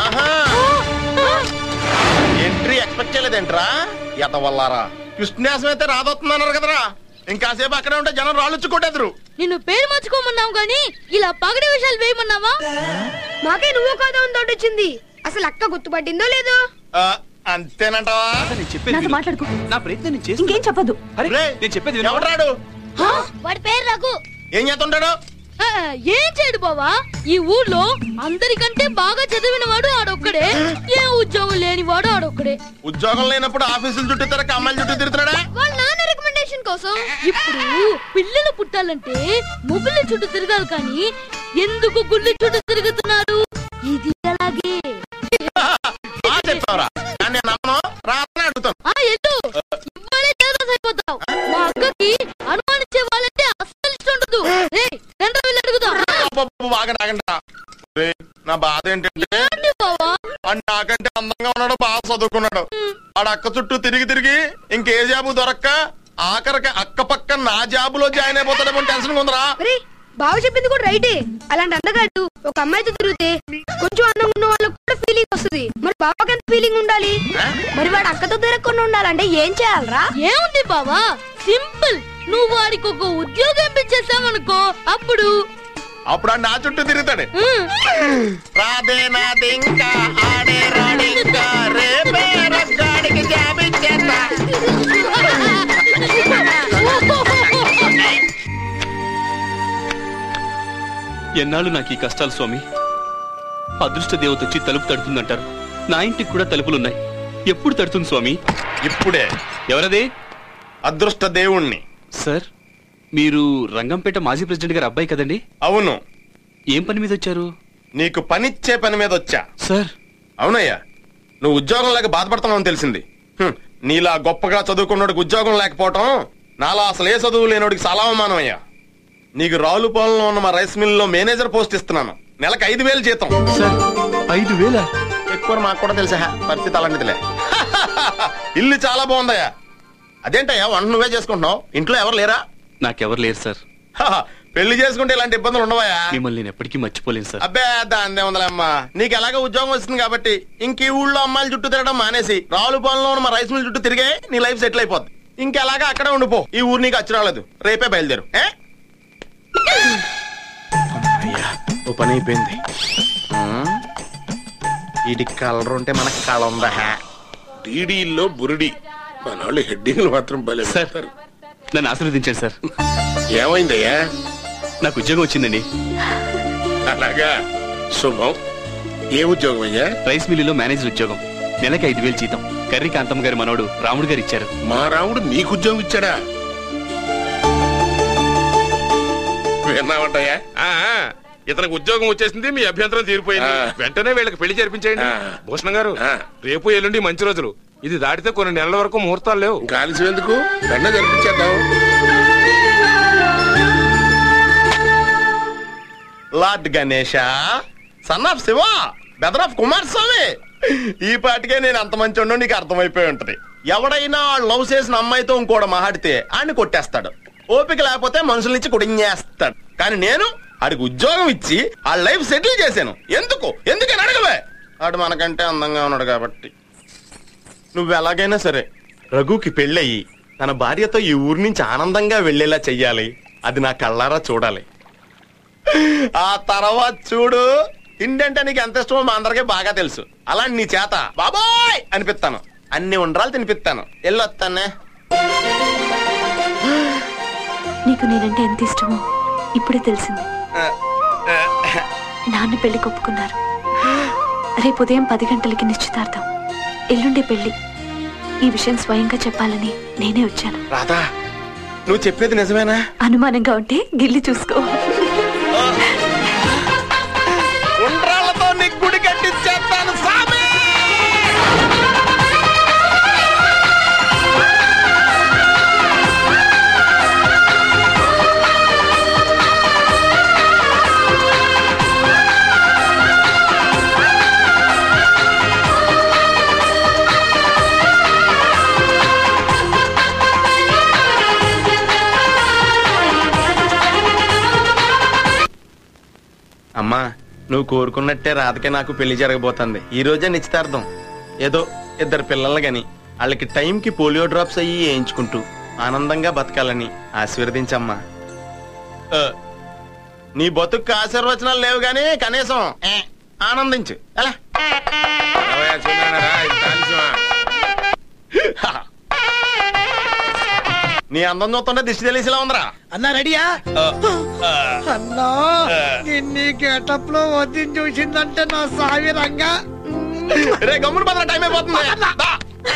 ఎంట్రీ ఎక్స్పెక్ట్ చేయలేదేంట్రా ఎత వల్లారా కృష్ణాసం అయితే రాదొస్తుందన్నారు కదరా ఇంకాసేపు అక్కడే ఉంటే జనం రాళ్ళు కొట్టేద్దరు నిన్ను పేరు మార్చుకోమన్నావు గాని ఇలా పగడి విషయాలు వేయమన్నావా మాకే నువ్వు కాదా ఉందొచ్చింది అసలు అక్క గుర్తుపట్టిందో లేదో అంతేనంటావా నాతో మాట్లాడుకో నా ప్రయత్నం నేను చేసి ఇంకేం చెప్పదు నేను చెప్పేది వినవా? ఎవడాడు వాడి పేరు రఘు ఏం చేస్తుంటాడు ఆ, ఏం చేయడు బావా ఈ ఊర్లో అందరికంటే బాగా చదివిన వాడు ఆడొక్కడే ఏ ఉద్యోగం లేని వాడు ఆడొక్కడే ఉద్యోగం లేనప్పుడు ఆఫీసుల చుట్టూ తిరగ అమ్మాయిల చుట్టూ తిరుగుతాడా వాళ్ళ నాన్న రికమెండేషన్ కోసం ఇప్పుడు పిల్లలు పుట్టాలంటే ముగ్గుల చుట్టూ తిరగాలి కానీ ఎందుకు గుళ్ళు చుట్టూ తిరుగుతున్నారు ఇది అలాగే బాగా చెప్తావురా కానీ నేను నమ్మను రాత్రి అడుగుతాను ఆ ఎల్లు ఇవాళే జగదాస్ అయిపోతావు మా అక్కకి అనుమానించే వాళ్ళంటే అస్సలు ఇష్టం ఉండదు రేయ్, రండ్రా వెళ్ళి అడుగుదాం అబ్బబ్బబ్బ, బాగా నాగంటా రేయ్, నా బాధ ఏంటంటే వాడు నాకంటే అందంగా ఉన్నాడు బాగా చదువుకున్నాడు ఆడ అక్క చుట్టూ తిరిగి తిరిగి ఇంకే జాబు దొరక్క ఆఖరికి అక్క పక్క నా జాబులో జాయిన్ అయిపోతాడేమో టెన్షన్ ఉందరా మరి బావ చెప్పింది కూడా రైటే అలాంటి అందగాడు ఒక అమ్మాయితో తిరిగితే కొంచెం అందంగా ఉన్న వాళ్ళకి కూడా ఫీలింగ్ వస్తుంది మరి బావకి ఎంత ఫీలింగ్ ఉండాలి మరి వాడు అక్కతో తిరగకుండా ఉండాలంటే ఏం చేయాలరా ఏముంది బావా సింపుల్ నువ్వు వాడికి ఒక ఉద్యోగం ఇప్పించేసావనుకో అప్పుడు అప్పుడు ఆడు నా చుట్టూ తిరుగుతాడు రాదే నాది ఇంకా ఆడే రాడి ఇంకా రేపే రగ్గాడికి జాబ్ ఇచ్చేస్తా ఎన్నాళ్ళు నాకు ఈ కష్టాలు స్వామి అదృష్ట దేవత వచ్చి తలుపు తడుతుందంటారు నా ఇంటికి కూడా తలుపులున్నాయి ఎప్పుడు తడుతుంది స్వామి ఇప్పుడే ఎవరది అదృష్ట దేవుణ్ణి సార్ మీరు రంగంపేట మాజీ ప్రెసిడెంట్ గారి అబ్బాయి కదండి అవును ఏం పని మీద వచ్చారు నీకు పనిచ్చే పని మీద వచ్చా సార్ అవునయ్యా నువ్వు ఉద్యోగం లేక బాధపడుతున్నావు తెలిసింది హ్మ్, నీలా గొప్పగా చదువుకున్నోడికి ఉద్యోగం లేకపోవటం నాలా అసలు ఏ చదువు లేనోడికి చాలా అవమానం అయ్యా నీకు రావులపాలెంలో ఉన్న మా రైస్ మిల్ లో మేనేజర్ పోస్ట్ ఇస్తున్నాను నెలకు ఐదు వేలు జీతం ఐదు వేల ఎక్కువ మాకు కూడా తెలుసా పరిస్థితి అలాంటిదిలే ఇల్లు చాలా బాగుందయ్యా అదేంటయ్యా వంట నువ్వే చేసుకుంటున్నావు ఇంట్లో ఎవరు లేరా నాకెవరు లేరు సార్ హహ, పెళ్లి చేసుకుంటే ఇలాంటి ఇబ్బందులు ఉండవయ్యా మిమ్మల్ని నేను ఎప్పటికీ మర్చిపోలేను సార్ అబ్బే దాందే ఉందలేమ్మా నీకు ఎలాగో ఉద్యోగం వస్తుంది కాబట్టి ఇంక ఈ ఊళ్ళో అమ్మాయిల చుట్టూ తిరగడం మానేసి రావులపాలెంలో ఉన్న మా రైస్ మిల్ చుట్టూ తిరిగే నీ లైఫ్ సెటిల్ అయిపోద్ది ఇంకెలాగా అక్కడే ఉండిపో ఈ ఊరు నీకు అచ్చి రాలేదు రేపే బయలుదేరు ఏ అయ్యా ఓ పని అయిపోయింది ఇది కలర్ ఉంటే మనకు కళ ఉందా టీడీల్లో బురిడి మన వాళ్ళు హెడ్డింగ్లు మాత్రం భలే పెడతారు. నన్ను ఆశీర్వదించండి సార్ ఏమైందయ్యా నాకు ఉద్యోగం వచ్చిందండి అలాగా శుభం ఏ ఉద్యోగం అయ్యా రైస్ మిల్లులో మేనేజర్ ఉద్యోగం నెలకి ఐదు వేలు జీతం కర్రీ కాంతమ్మ గారి మనవడు రాముడు గారు ఇచ్చారు మా రాముడు నీకు ఉద్యోగం ఇచ్చాడా విన్నావంటయ్యా ఆ, ఆ, ఇతనికి ఉద్యోగం వచ్చేసింది మీ అభ్యంతరం తీరిపోయింది ఆ. వెంటనే వీళ్ళకి పెళ్లి జరిపించేయండి ఆ. భూషణం గారు రేపు ఎల్లుండి మంచి రోజులు ఇది దాటితే కొన్ని నెలల వరకు ముహూర్తాలు లేవు కాలిసి ఎందుకు వెంటనే జరిపించేద్దాం lord Ganesha son of Shiva brother of Kumar Swami ఈ పాటికే నేను అంత మంచి నీకు అర్థమైపోయి ఉంటది ఎవడైనా లవ్ చేసిన అమ్మాయితో ఇంకోటి మాట్లాడితే ఆడిని కొట్టేస్తాడు ఓపిక లేకపోతే మనుషుల నుంచి కుడించేస్తాడు కానీ నేను ఆడికి ఉద్యోగం ఇచ్చి ఆ లైఫ్ సెటిల్ చేశాను ఎందుకు ఎందుకని అడగవే ఆడు మనకంటే అందంగా ఉన్నాడు కాబట్టి నువ్వు ఎలాగైనా సరే రఘుకి పెళ్ళయి తన భార్యతో ఈ ఊరి నుంచి ఆనందంగా వెళ్ళేలా చెయ్యాలి అది నా కళ్ళారా చూడాలి ఆ తర్వాత చూడు తిండి అంటే నీకు ఎంత ఇష్టమో మా అందరికీ బాగా తెలుసు అలాంటి నీ చేత బాబాయ్ అనిపిస్తాను అన్ని ఉండ్రాలు తినిపిస్తాను వెళ్ళొస్తానే నీకు నేనంటే ఎంత ఇష్టమో ఇప్పుడే తెలిసింది నాన్న పెళ్లి ఒప్పుకున్నారు రేపు ఉదయం పది గంటలకి నిశ్చితార్థం ఎల్లుండి పెళ్లి ఈ విషయం స్వయంగా చెప్పాలని నేనే వచ్చాను రాధా నువ్వు చెప్పేది నిజమేనా అనుమానంగా ఉంటే గిల్లి చూసుకో ఉండ్రాళ్ళతో నీకు గుడి కట్టించేస్తాను సామి అమ్మా నువ్వు కోరుకున్నట్టే రాధకే నాకు పెళ్లి జరగబోతుంది ఈ రోజే నిశ్చితార్థం ఏదో ఇద్దరు పిల్లలు గాని వాళ్ళకి టైంకి పోలియో డ్రాప్స్ అయ్యి వేయించుకుంటూ ఆనందంగా బతకాలని ఆశీర్వదించమ్మా ఆ, నీ బతుకు ఆశీర్వచనాలు లేవు గాని కనీసం ఏ, ఆనందించు ఎలా రావయ్యా, చిన్నాయన రా, ఇది తాలిసమా. నీ అందం చూస్తుంటే దిష్టి తెలిసిలా ఉందిరా అన్నా రెడీయా ఆ, ఆ, అన్నా నిన్ని గెటప్ లో వద్దని చూసిందంటే నా సావి రంగా రే గమ్మున పదరా టైం అయిపోతుంది దా.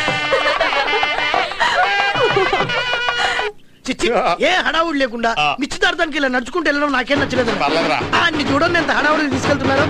చిచ్చి ఏ హడావుడు లేకుండా నిశ్చితార్థానికి ఇలా నడుచుకుంటూ వెళ్ళడం నాకేం నచ్చలేదు పర్లేదురా. అన్ని చూడండి ఎంత హడావుడిని తీసుకెళ్తున్నారు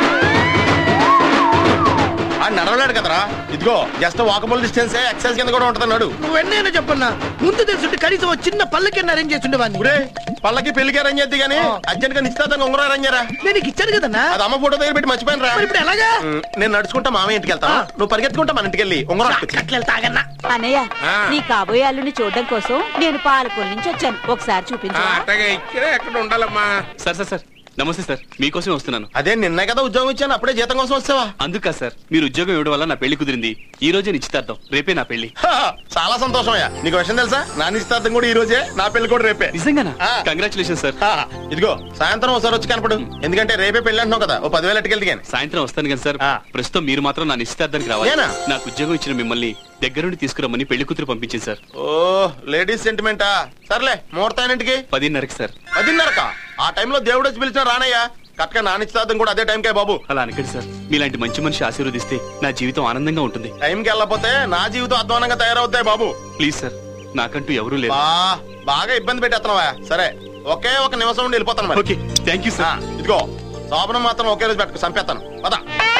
ఆ నడవలేడు కదరా ఇదిగో జస్ట్ వాకబుల్ డిస్టెన్స్ ఎక్సైజ్ కింద కూడా ఉంటున్నాడు నువ్వు ఎన్నైనా చెప్పన్నా ముందు తెలుసుంటే కనీసం ఓ చిన్న పల్లెకి అరేంజ్ చేసి ఉండేవాడిని ఒరే పళ్ళకి పెళ్లికి అరేంజ్ చేద్ది కానీ అర్జెంట్ గా నిశ్చితార్థంగా ఉంగరం అరేంజ్ చేయరా నేను నీకు ఇచ్చాను కదన్నా అది అమ్మ ఫోటో దగ్గర పెట్టి మర్చిపోయాను రా మరి ఇప్పుడు ఎలాగా నేను నడుచుకుంటా మామయ్య ఇంటికి వెళ్తా నువ్వు పరిగెత్తుకుంటా మన ఇంటికి వెళ్ళి ఉంగరం అట్టుకొచ్చి. తాగన్నా అన్నయ్య నీ కాబోయే అల్లుని చూడడం కోసం నేను పాలకొల నుంచి వచ్చాను ఒకసారి ఆ, చూపించు అట్టగా ఇక్కడే ఎక్కడ ఉండాలమ్మా సార్ సార్ సార్ నమస్తే సార్ మీకోసమే వస్తున్నాను అదే నిన్నే కదా ఉద్యోగం ఇచ్చాను అప్పుడే జీతం కోసం వచ్చావా అందుకా సార్ మీరు ఉద్యోగం ఇవ్వడం వల్ల నా పెళ్లి కుదిరింది ఈ రోజే నిశ్చితార్థం రేపే నా పెళ్లి చాలా సంతోషం అయ్యా నీకు విషయం తెలుసా నా నిశ్చితార్థం కూడా ఈ రోజే నా పెళ్లి కూడా రేపే నిజంగానా ఆ. కంగ్రాచులేషన్ సార్ ఆ, ఇదిగో సాయంత్రం ఒకసారి వచ్చి కనపడు ఎందుకంటే రేపే పెళ్లి అంటున్నావు కదా ఓ పదివేలు ఎట్టుకెళ్తే గాని సాయంత్రం వస్తాను కదా సార్ ఆ. ప్రస్తుతం మీరు మాత్రం నా నిశ్చితార్థానికి రావాలి నేనా? నాకు ఉద్యోగం ఇచ్చిన మిమ్మల్ని దగ్గరుండి తీసుకురమ్మని పెళ్లి కూతురు పంపించింది సార్ ఓ లేడీస్ సెంటిమెంటా సర్లే ముహూర్తానికి పదిన్నరకి సార్ పదిన్నరక ఆ టైంలో దేవుడు వచ్చి పిలిచిన రానయ్యా కరెక్ట్గా నా నిశ్చితార్థం కూడా అదే టైంకే బాబు అలా అనకండి సార్ మీలాంటి మంచి మనిషి ఆశీర్వదిస్తే నా జీవితం ఆనందంగా ఉంటుంది టైంకి వెళ్ళకపోతే నా జీవితం అధ్వానంగా తయారవుతాయి బాబు ప్లీజ్ సార్ నాకంటూ ఎవరూ లేరు బా బాగా ఇబ్బంది పెట్టేస్తున్నావా సరే ఒకే ఒక నిమిషం ఉండి వెళ్ళిపోతాను మరి ఓకే థ్యాంక్ యూ ఆ, సార్ ఇదిగో శోభనం మాత్రం ఒకే రోజు పెట్టుకు చంపేస్తాను పద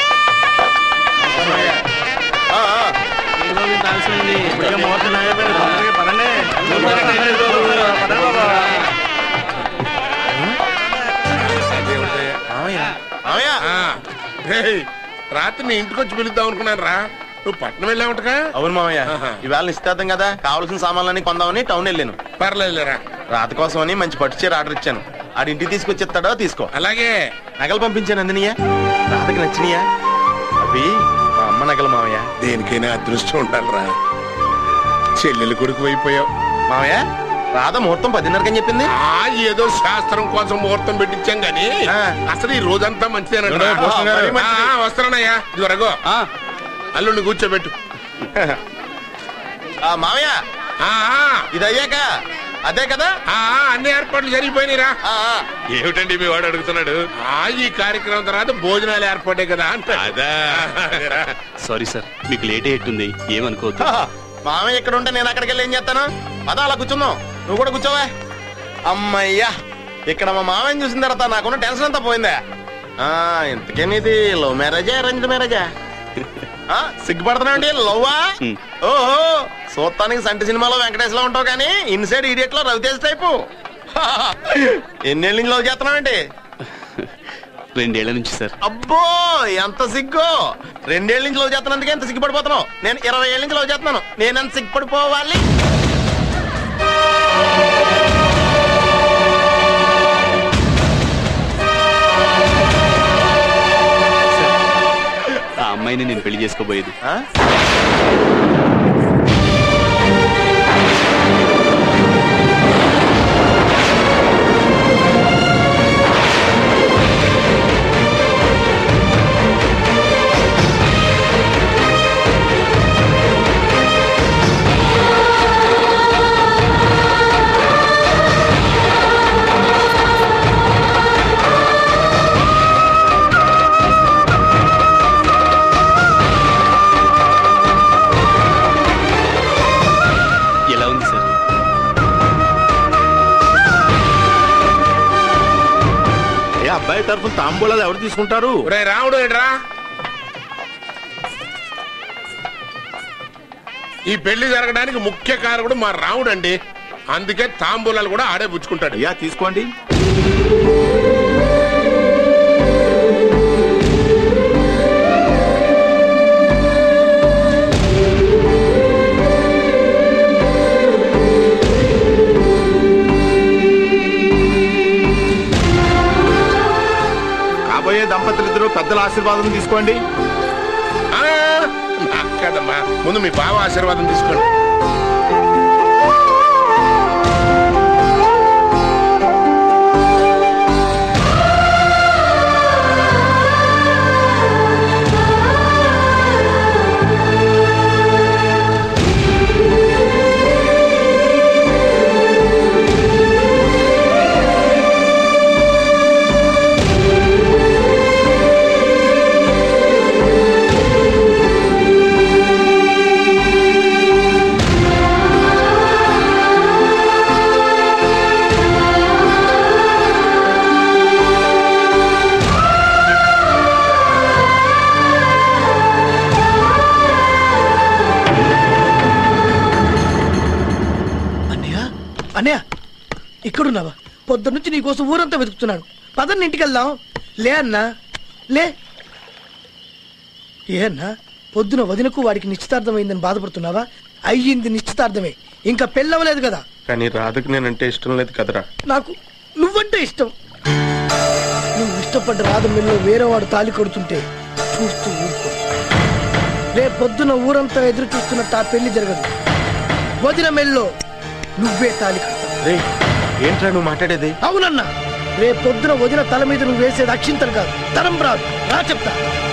ఆ, ఆ. మామయ్య ఆ, రేయ్, రాత్రి నీ ఇంటికి వచ్చి పిలుద్దాం అనుకున్నాను రా నువ్వు పట్నం వెళ్ళావుటగా అవును మామయ్య ఆహా. ఇవాళ నిశ్చితార్థం కదా కావాల్సిన సామాన్లన్నీ కొందామని టౌన్ వెళ్ళాను పర్లేదులేరా రాత కోసమని మంచి పట్టు చీర ఆర్డర్ ఇచ్చాను ఆడి ఇంటికి తీసుకొచ్చేస్తాడో తీసుకో అలాగే నగలు పంపించాను అందినియా రాతకి నచ్చినయా అవి మా అమ్మ నగలు మామయ్య దేనికైనా అదృష్టం ఉండాలిరా చెల్లెలు కొడుకు అయిపోయావు మామయ్య రాధ ముహూర్తం పదిన్నరకని చెప్పింది ఆ ఏదో శాస్త్రం కోసం ముహూర్తం పెట్టించాం గాని ఆ. అసలు ఈ రోజంతా మంచిదేనంట ఏడో, భూషణ్ గారు. ఆ, ఆ, వస్తున్నానయ్యా ఇదివరగో ఆ, అల్లుడిని కూర్చోబెట్టు ఆ మామయ్య ఆ, ఆ, ఇది అయ్యాక అదే కదా ఆ, ఆ, అన్ని ఏర్పాట్లు జరిగిపోయినాయిరా ఆ, ఆ. ఏమిటండి మీ వాడు అడుగుతున్నాడు ఆ ఈ కార్యక్రమం తర్వాత భోజనాలు ఏర్పాటే కదా అంట అదా సారీ సార్ మీకు లేట్ అయ్యేట్టుంది ఏమనుకోవద్దు హా, మామయ్య ఇక్కడ ఉంటే నేను అక్కడికి వెళ్ళి ఏం చేస్తాను పద అలా కూర్చుందాం నువ్వు కూడా కూర్చోవా అమ్మయ్యా ఇక్కడ మా మామయ్యని చూసిన తర్వాత నాకున్న టెన్షన్ అంతా పోయిందా ఆ ఇంతకేనిది లవ్ మ్యారేజా అరేంజ్ మ్యారేజా ఆ, సిగ్గుపడుతున్నావండి లవ్వా హ్మ్. ఓహో చూస్తానికి సంటి సినిమాలో వెంకటేశ్వరలో ఉంటావు కానీ ఇన్సైడ్ ఇడియట్ లో రవితేజ్ టైపు ఎన్నేళ్ళ నుంచి లవ్ చేస్తున్నావండి రెండేళ్ల నుంచి సార్ అబ్బో ఎంత సిగ్గు రెండేళ్ల నుంచి లవ్ చేస్తున్నందుకే ఎంత సిగ్గుపడిపోతున్నావు నేను ఇరవై ఏళ్ళ నుంచి లవ్ చేస్తున్నాను నేను ఎంత సిగ్గుపడిపోవాలి ఆ అమ్మాయిని నేను పెళ్లి చేసుకోబోయేది ఆ? ఎలా ఉంది సార్ ఏ అబ్బాయి తరఫున తాంబూలాలు ఎవరు తీసుకుంటారు ఒరే రాముడు ఏడ్రా ఈ పెళ్లి జరగడానికి ముఖ్య కారకుడు మా రాముడు అండి అందుకే తాంబూలాలు కూడా ఆడే పుచ్చుకుంటాడు అయ్యా తీసుకోండి కాబోయే దంపతులిద్దరూ పెద్దల ఆశీర్వాదం తీసుకోండి ఆ, నాకు కాదమ్మా ముందు మీ బావ ఆశీర్వాదం తీసుకోండి అన్నయ్య అన్నయ్య ఇక్కడున్నావా పొద్దు నుంచి నీకోసం ఊరంతా వెతుకుతున్నాడు పదండి ఇంటికి వెళ్దాం లే అన్నా లే ఏ అన్నా పొద్దున వదినకు వాడికి నిశ్చితార్థమైందని బాధపడుతున్నావా అయ్యింది నిశ్చితార్థమే ఇంకా పెళ్ళవలేదు కదా కానీ రాధకు నేనంటే ఇష్టం లేదు కదరా నాకు నువ్వంటే ఇష్టం నువ్వు ఇష్టపడ్డ రాధమిల్లో వేరే వాడు తాలి కొడుతుంటే చూస్తూ ఊరుకో రేపు పొద్దున ఊరంతా ఎదురు చూస్తున్నట్టు ఆ పెళ్లి జరగదు వదిన మెల్లో నువ్వే తాలి కడతావు ఏంట్రా నువ్వు మాట్లాడేది అవునన్నా రేపు పొద్దున వదిన తల మీద నువ్వు వేసేది అక్షింతలు కాదు తరం రాదు రా చెప్తా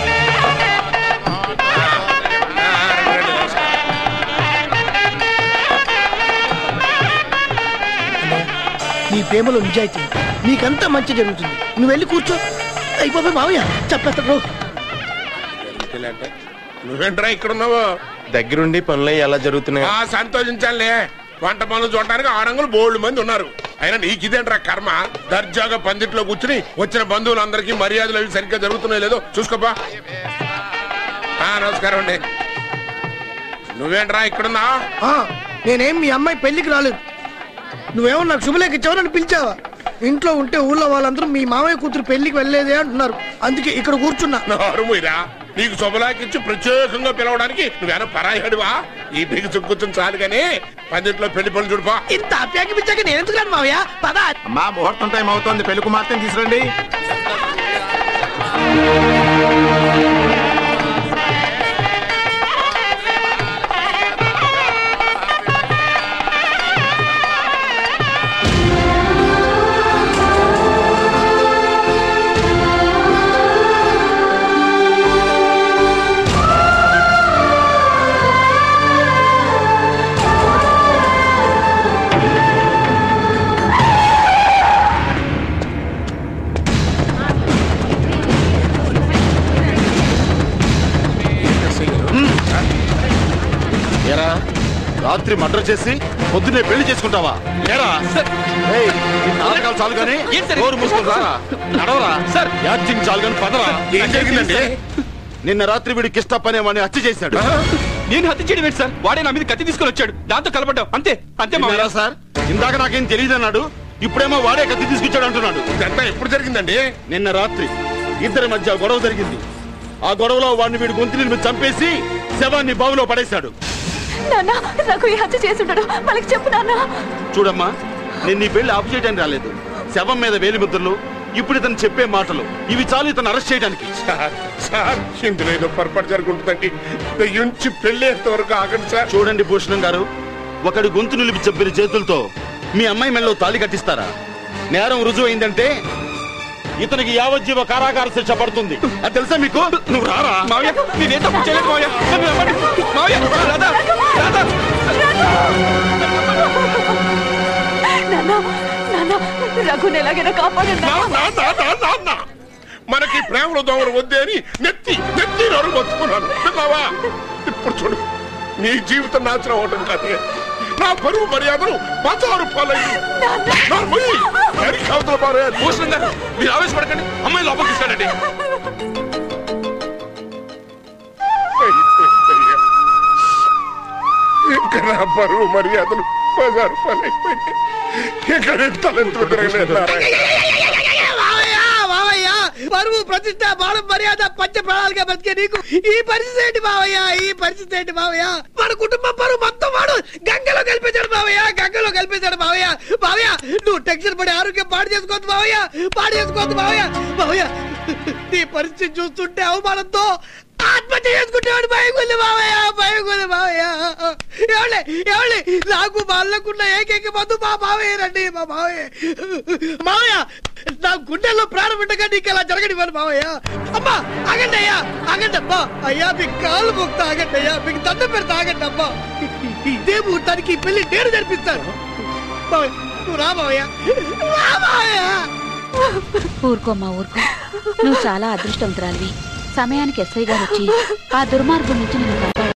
అన్నయ్య, నీ ప్రేమలో నిజాయితీ ఉంది. నీకంతా మంచి జరుగుతుంది నువ్వు వెళ్ళి కూర్చో అయిపోయి మావయ్య చెప్పేస్తాడు నువ్వేంట్రా ఇక్కడ ఉన్నావు దగ్గరుండి పనులు ఎలా జరుగుతున్నాయి ఆ సంతోషించాలే వంట పనులు చూడడానికి ఆరంగులు బోల్డ్ మంది ఉన్నారు అయినా నీకు ఇదేంట్రా కర్మ దర్జాగా పందిట్లో కూర్చుని వచ్చిన బంధువులందరికీ మర్యాదలు అవి సరిగ్గా జరుగుతున్నాయి లేదో చూసుకోపా ఆ, నమస్కారం అండి నువ్వేంట్రా ఇక్కడున్నా ఆ, నేనేం మీ అమ్మాయి పెళ్లికి రాలేదు నువ్వేమో నాకు శుభలేఖ ఇచ్చావని పిలిచావా ఇంట్లో ఉంటే ఊళ్ళో వాళ్ళందరూ మీ మామయ్య కూతురు పెళ్లికి వెళ్ళలేదే అంటున్నారు అందుకే ఇక్కడ కూర్చున్నా నోరుముయిరా నీకు శుభలాకిచ్చి ప్రత్యేకంగా పిలవడానికి నువ్వేనా పరాయడివా ఈ బిగి కూర్చొని చాలు కానీ పందిట్లో పెళ్లి పనులు చూడుపా ఇంత అప్యాకి పిచ్చాక నేను ఎందుకు రాను మావయ్య పద అమ్మా ముహూర్తం టైం అవుతోంది పెళ్లి కుమార్తెని తీసురండి ఏరా రాత్రి మర్డర్ చేసి పొద్దున్నే పెళ్లి చేసుకుంటావా ఏరా ఏయ్, ఈ నాటకాలు చాలు కానీ నోరు మూసుకొని రారా నడవరా సార్ యాక్టింగ్ చాలు కానీ పదరా ఏం జరిగిందండి? నిన్న రాత్రి వీడి కిష్టప్ అనేవాడిని హత్య చేశాడు నేను హత్య చేయడం ఏంటి సార్ వాడే నా మీద కత్తి తీసుకొని వచ్చాడు దాంతో కలపడ్డాం అంతే అంతే మా విన్నారా సార్ ఇందాక నాకేం తెలియదు అన్నాడు ఇప్పుడేమో వాడే కత్తి తీసుకొచ్చాడు అంటున్నాడు ఇదంతా ఎప్పుడు జరిగిందండి నిన్న రాత్రి ఇద్దరి మధ్య గొడవ జరిగింది ఆ గొడవలో వాడిని వీడు గొంతుని మీద చంపేసి శవాన్ని బావిలో పడేశాడు నాన్న నాకు ఈ హత్య చేసి ఉంటాడు వాళ్ళకి చెప్పు నాన్న చూడమ్మా నేను నీ పెళ్లి ఆపు చేయడానికి రాలేదు శవం మీద వేలి ముద్రలు ఇప్పుడు ఇతను చెప్పే మాటలు ఇవి చాలు ఇతను అరెస్ట్ చేయడానికి సార్ సార్ ఇందులో ఏదో పొరపాటు జరుగుతుందండి దయ్యుంచి పెళ్ళేంత వరకు ఆగండి సార్ చూడండి భూషణం గారు ఒకడి గొంతు నిలిపి చెప్పిన చేతులతో మీ అమ్మాయి మెళ్ళలో తాళి కట్టిస్తారా నేరం రుజువు అయిందంటే ఇతనికి యావజ్జీవ కారాగార శిక్ష పడుతుంది అది తెలుసా మీకు నువ్వు రారా మావయ్య నేనేం తప్పు చేయలేదు మావయ్య నన్ను నమ్మండి. మావయ్య రాధా రాధా నాన్న నాన్న రఘుని ఎలాగైనా కాపాడండి నా, నా, నా, నా, నా, నా. మనకి ప్రేమలో దోమలు వద్దే అని నెత్తి నెత్తి నరు బతుకున్నాను విన్నావా ఇప్పుడు చూడు నీ జీవితం నాశనం అవటం కాదు నా పరువు మర్యాదలు పదహారు పాలయ్యి నా మొయ్యి ఎరికి అవతల పారేయాలి. భూషణం గారు మీరు ఆవేశపడకండి అమ్మాయి లోపలికి తీసుకెళ్ళండి అయిపోయిందయ్యా. ఇంకా నా పరువు మర్యాదలు పదహారు పాలైపోయింది ఇక్కడ తలెత్తు తిరగలేదు నారాయణ. మావయ్య మావయ్య మా పరువు ప్రతిష్ట బాలం మర్యాద పంచ ప్రాణాలుగా బతికే నీకు ఈ పరిస్థితి ఏంటి మావయ్య ఈ పరిస్థితి ఏంటి మావయ్య మన కుటుంబం పరువు మొత్తం వాడు గంగలో కలిపేశాడు మావయ్య గంగలో కలిపేశాడు మావయ్య మావయ్య నువ్వు టెన్షన్ పడి ఆరోగ్యం పాడు చేసుకోవద్దు మావయ్య పాడు చేసుకోవద్దు మావయ్య మావయ్య నీ పరిస్థితి చూస్తుంటే అవమానంతో ఆత్మహత్య చేసుకుంటేవాడు భయం ఉంది మావయ్య భయం ఉంది మావయ్య ఎవలే ఎవలే నాకు బాలకున్న ఏకైక మందు మా మావయ్య రండి మా మావయ్య మావయ్య నా గుండెల్లో ప్రాణం ఉండగా నీకు ఎలా జరగనివ్వను మావయ్య అమ్మా ఆగండి అయ్యా ఆగండి అమ్మా అయ్యా మీకు కాలు మొక్త ఆగండి అయ్యా మీకు దండం పెడతా ఆగండి అమ్మా ఇదే ముహూర్తానికి ఈ పెళ్లి నేను జరిపిస్తాను మావయ్య, నువ్వు రా మావయ్య రా మావయ్య ఊరుకోమ్మా ఊరుకో నువ్వు చాలా అదృష్టవంతురాలివి సమయానికి ఎస్ఐ గారు వచ్చి ఆ దుర్మార్గం నుంచి నిన్ను కాపాడు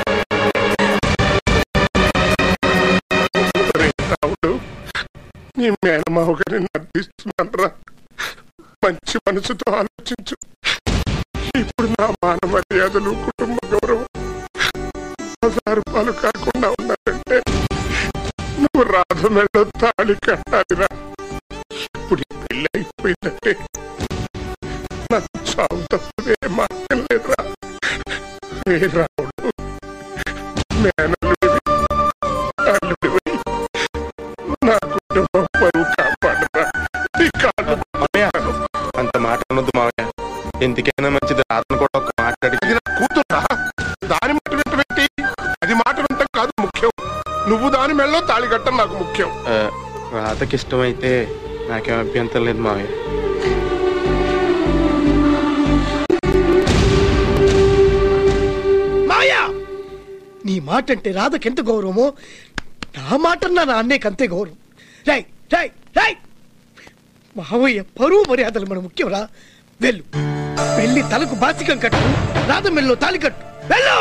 రావుడు నీ మేనమావ గారిని అర్థిస్తున్నాను రా మంచి మనసుతో ఆలోచించు ఇప్పుడు నా మాన మర్యాదలు కుటుంబ గౌరవం పదహారు పాలు కాకుండా ఉన్నారంటే నువ్వు రాధ మెళ్ళ తాళి కట్టాలిరా ఇప్పుడు ఈ పెళ్ళి అయిపోయిందంటే నాకు చావు తప్పదే మార్గం లేదురా ఏ రావుడు మేనల్లుడివి అల్లుడివి నా కుటుంబం పరువు కాపాడరా నీ కాళ్ళు మామయ్య అంత మాట అనొద్దు మామయ్య ఎందుకైనా మంచిది రాత్రి కూడా ఒక మాట్లాడి అది నా కూతురా దాని మాట వెంట పెట్టి అది మాట వెంట కాదు ముఖ్యం నువ్వు దాని మెళ్ళలో తాళి కట్టం నాకు ముఖ్యం ఆ, రాధకి ఇష్టమైతే నాకేం అభ్యంతరం లేదు మామయ్య మావయ్య నీ మాట అంటే రాధకెంత గౌరవమో నా మాట నా నాన్నకి అంతే గౌరవం రై రై రై మావయ్య పరువు మర్యాదలు మన ముఖ్యంరా వెళ్ళు వెళ్ళి తలకు బాసికం కట్టు రాధ మెల్లో తాలి కట్టు వెళ్ళు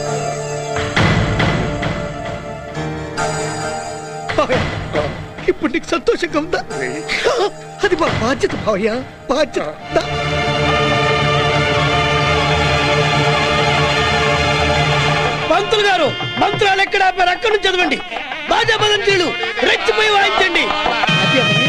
మావయ్య, ఇప్పుడు నీకు సంతోషంగా ఉందా అది మా బాధ్యత మావయ్య బాధ్యత దా. పంతులు గారు మంత్రాలు ఎక్కడ ఆపారు అక్కడి నుంచి చదవండి బాజా బదంచీలు రెచ్చిపోయి వాయించండి అది అమ్మయ్య.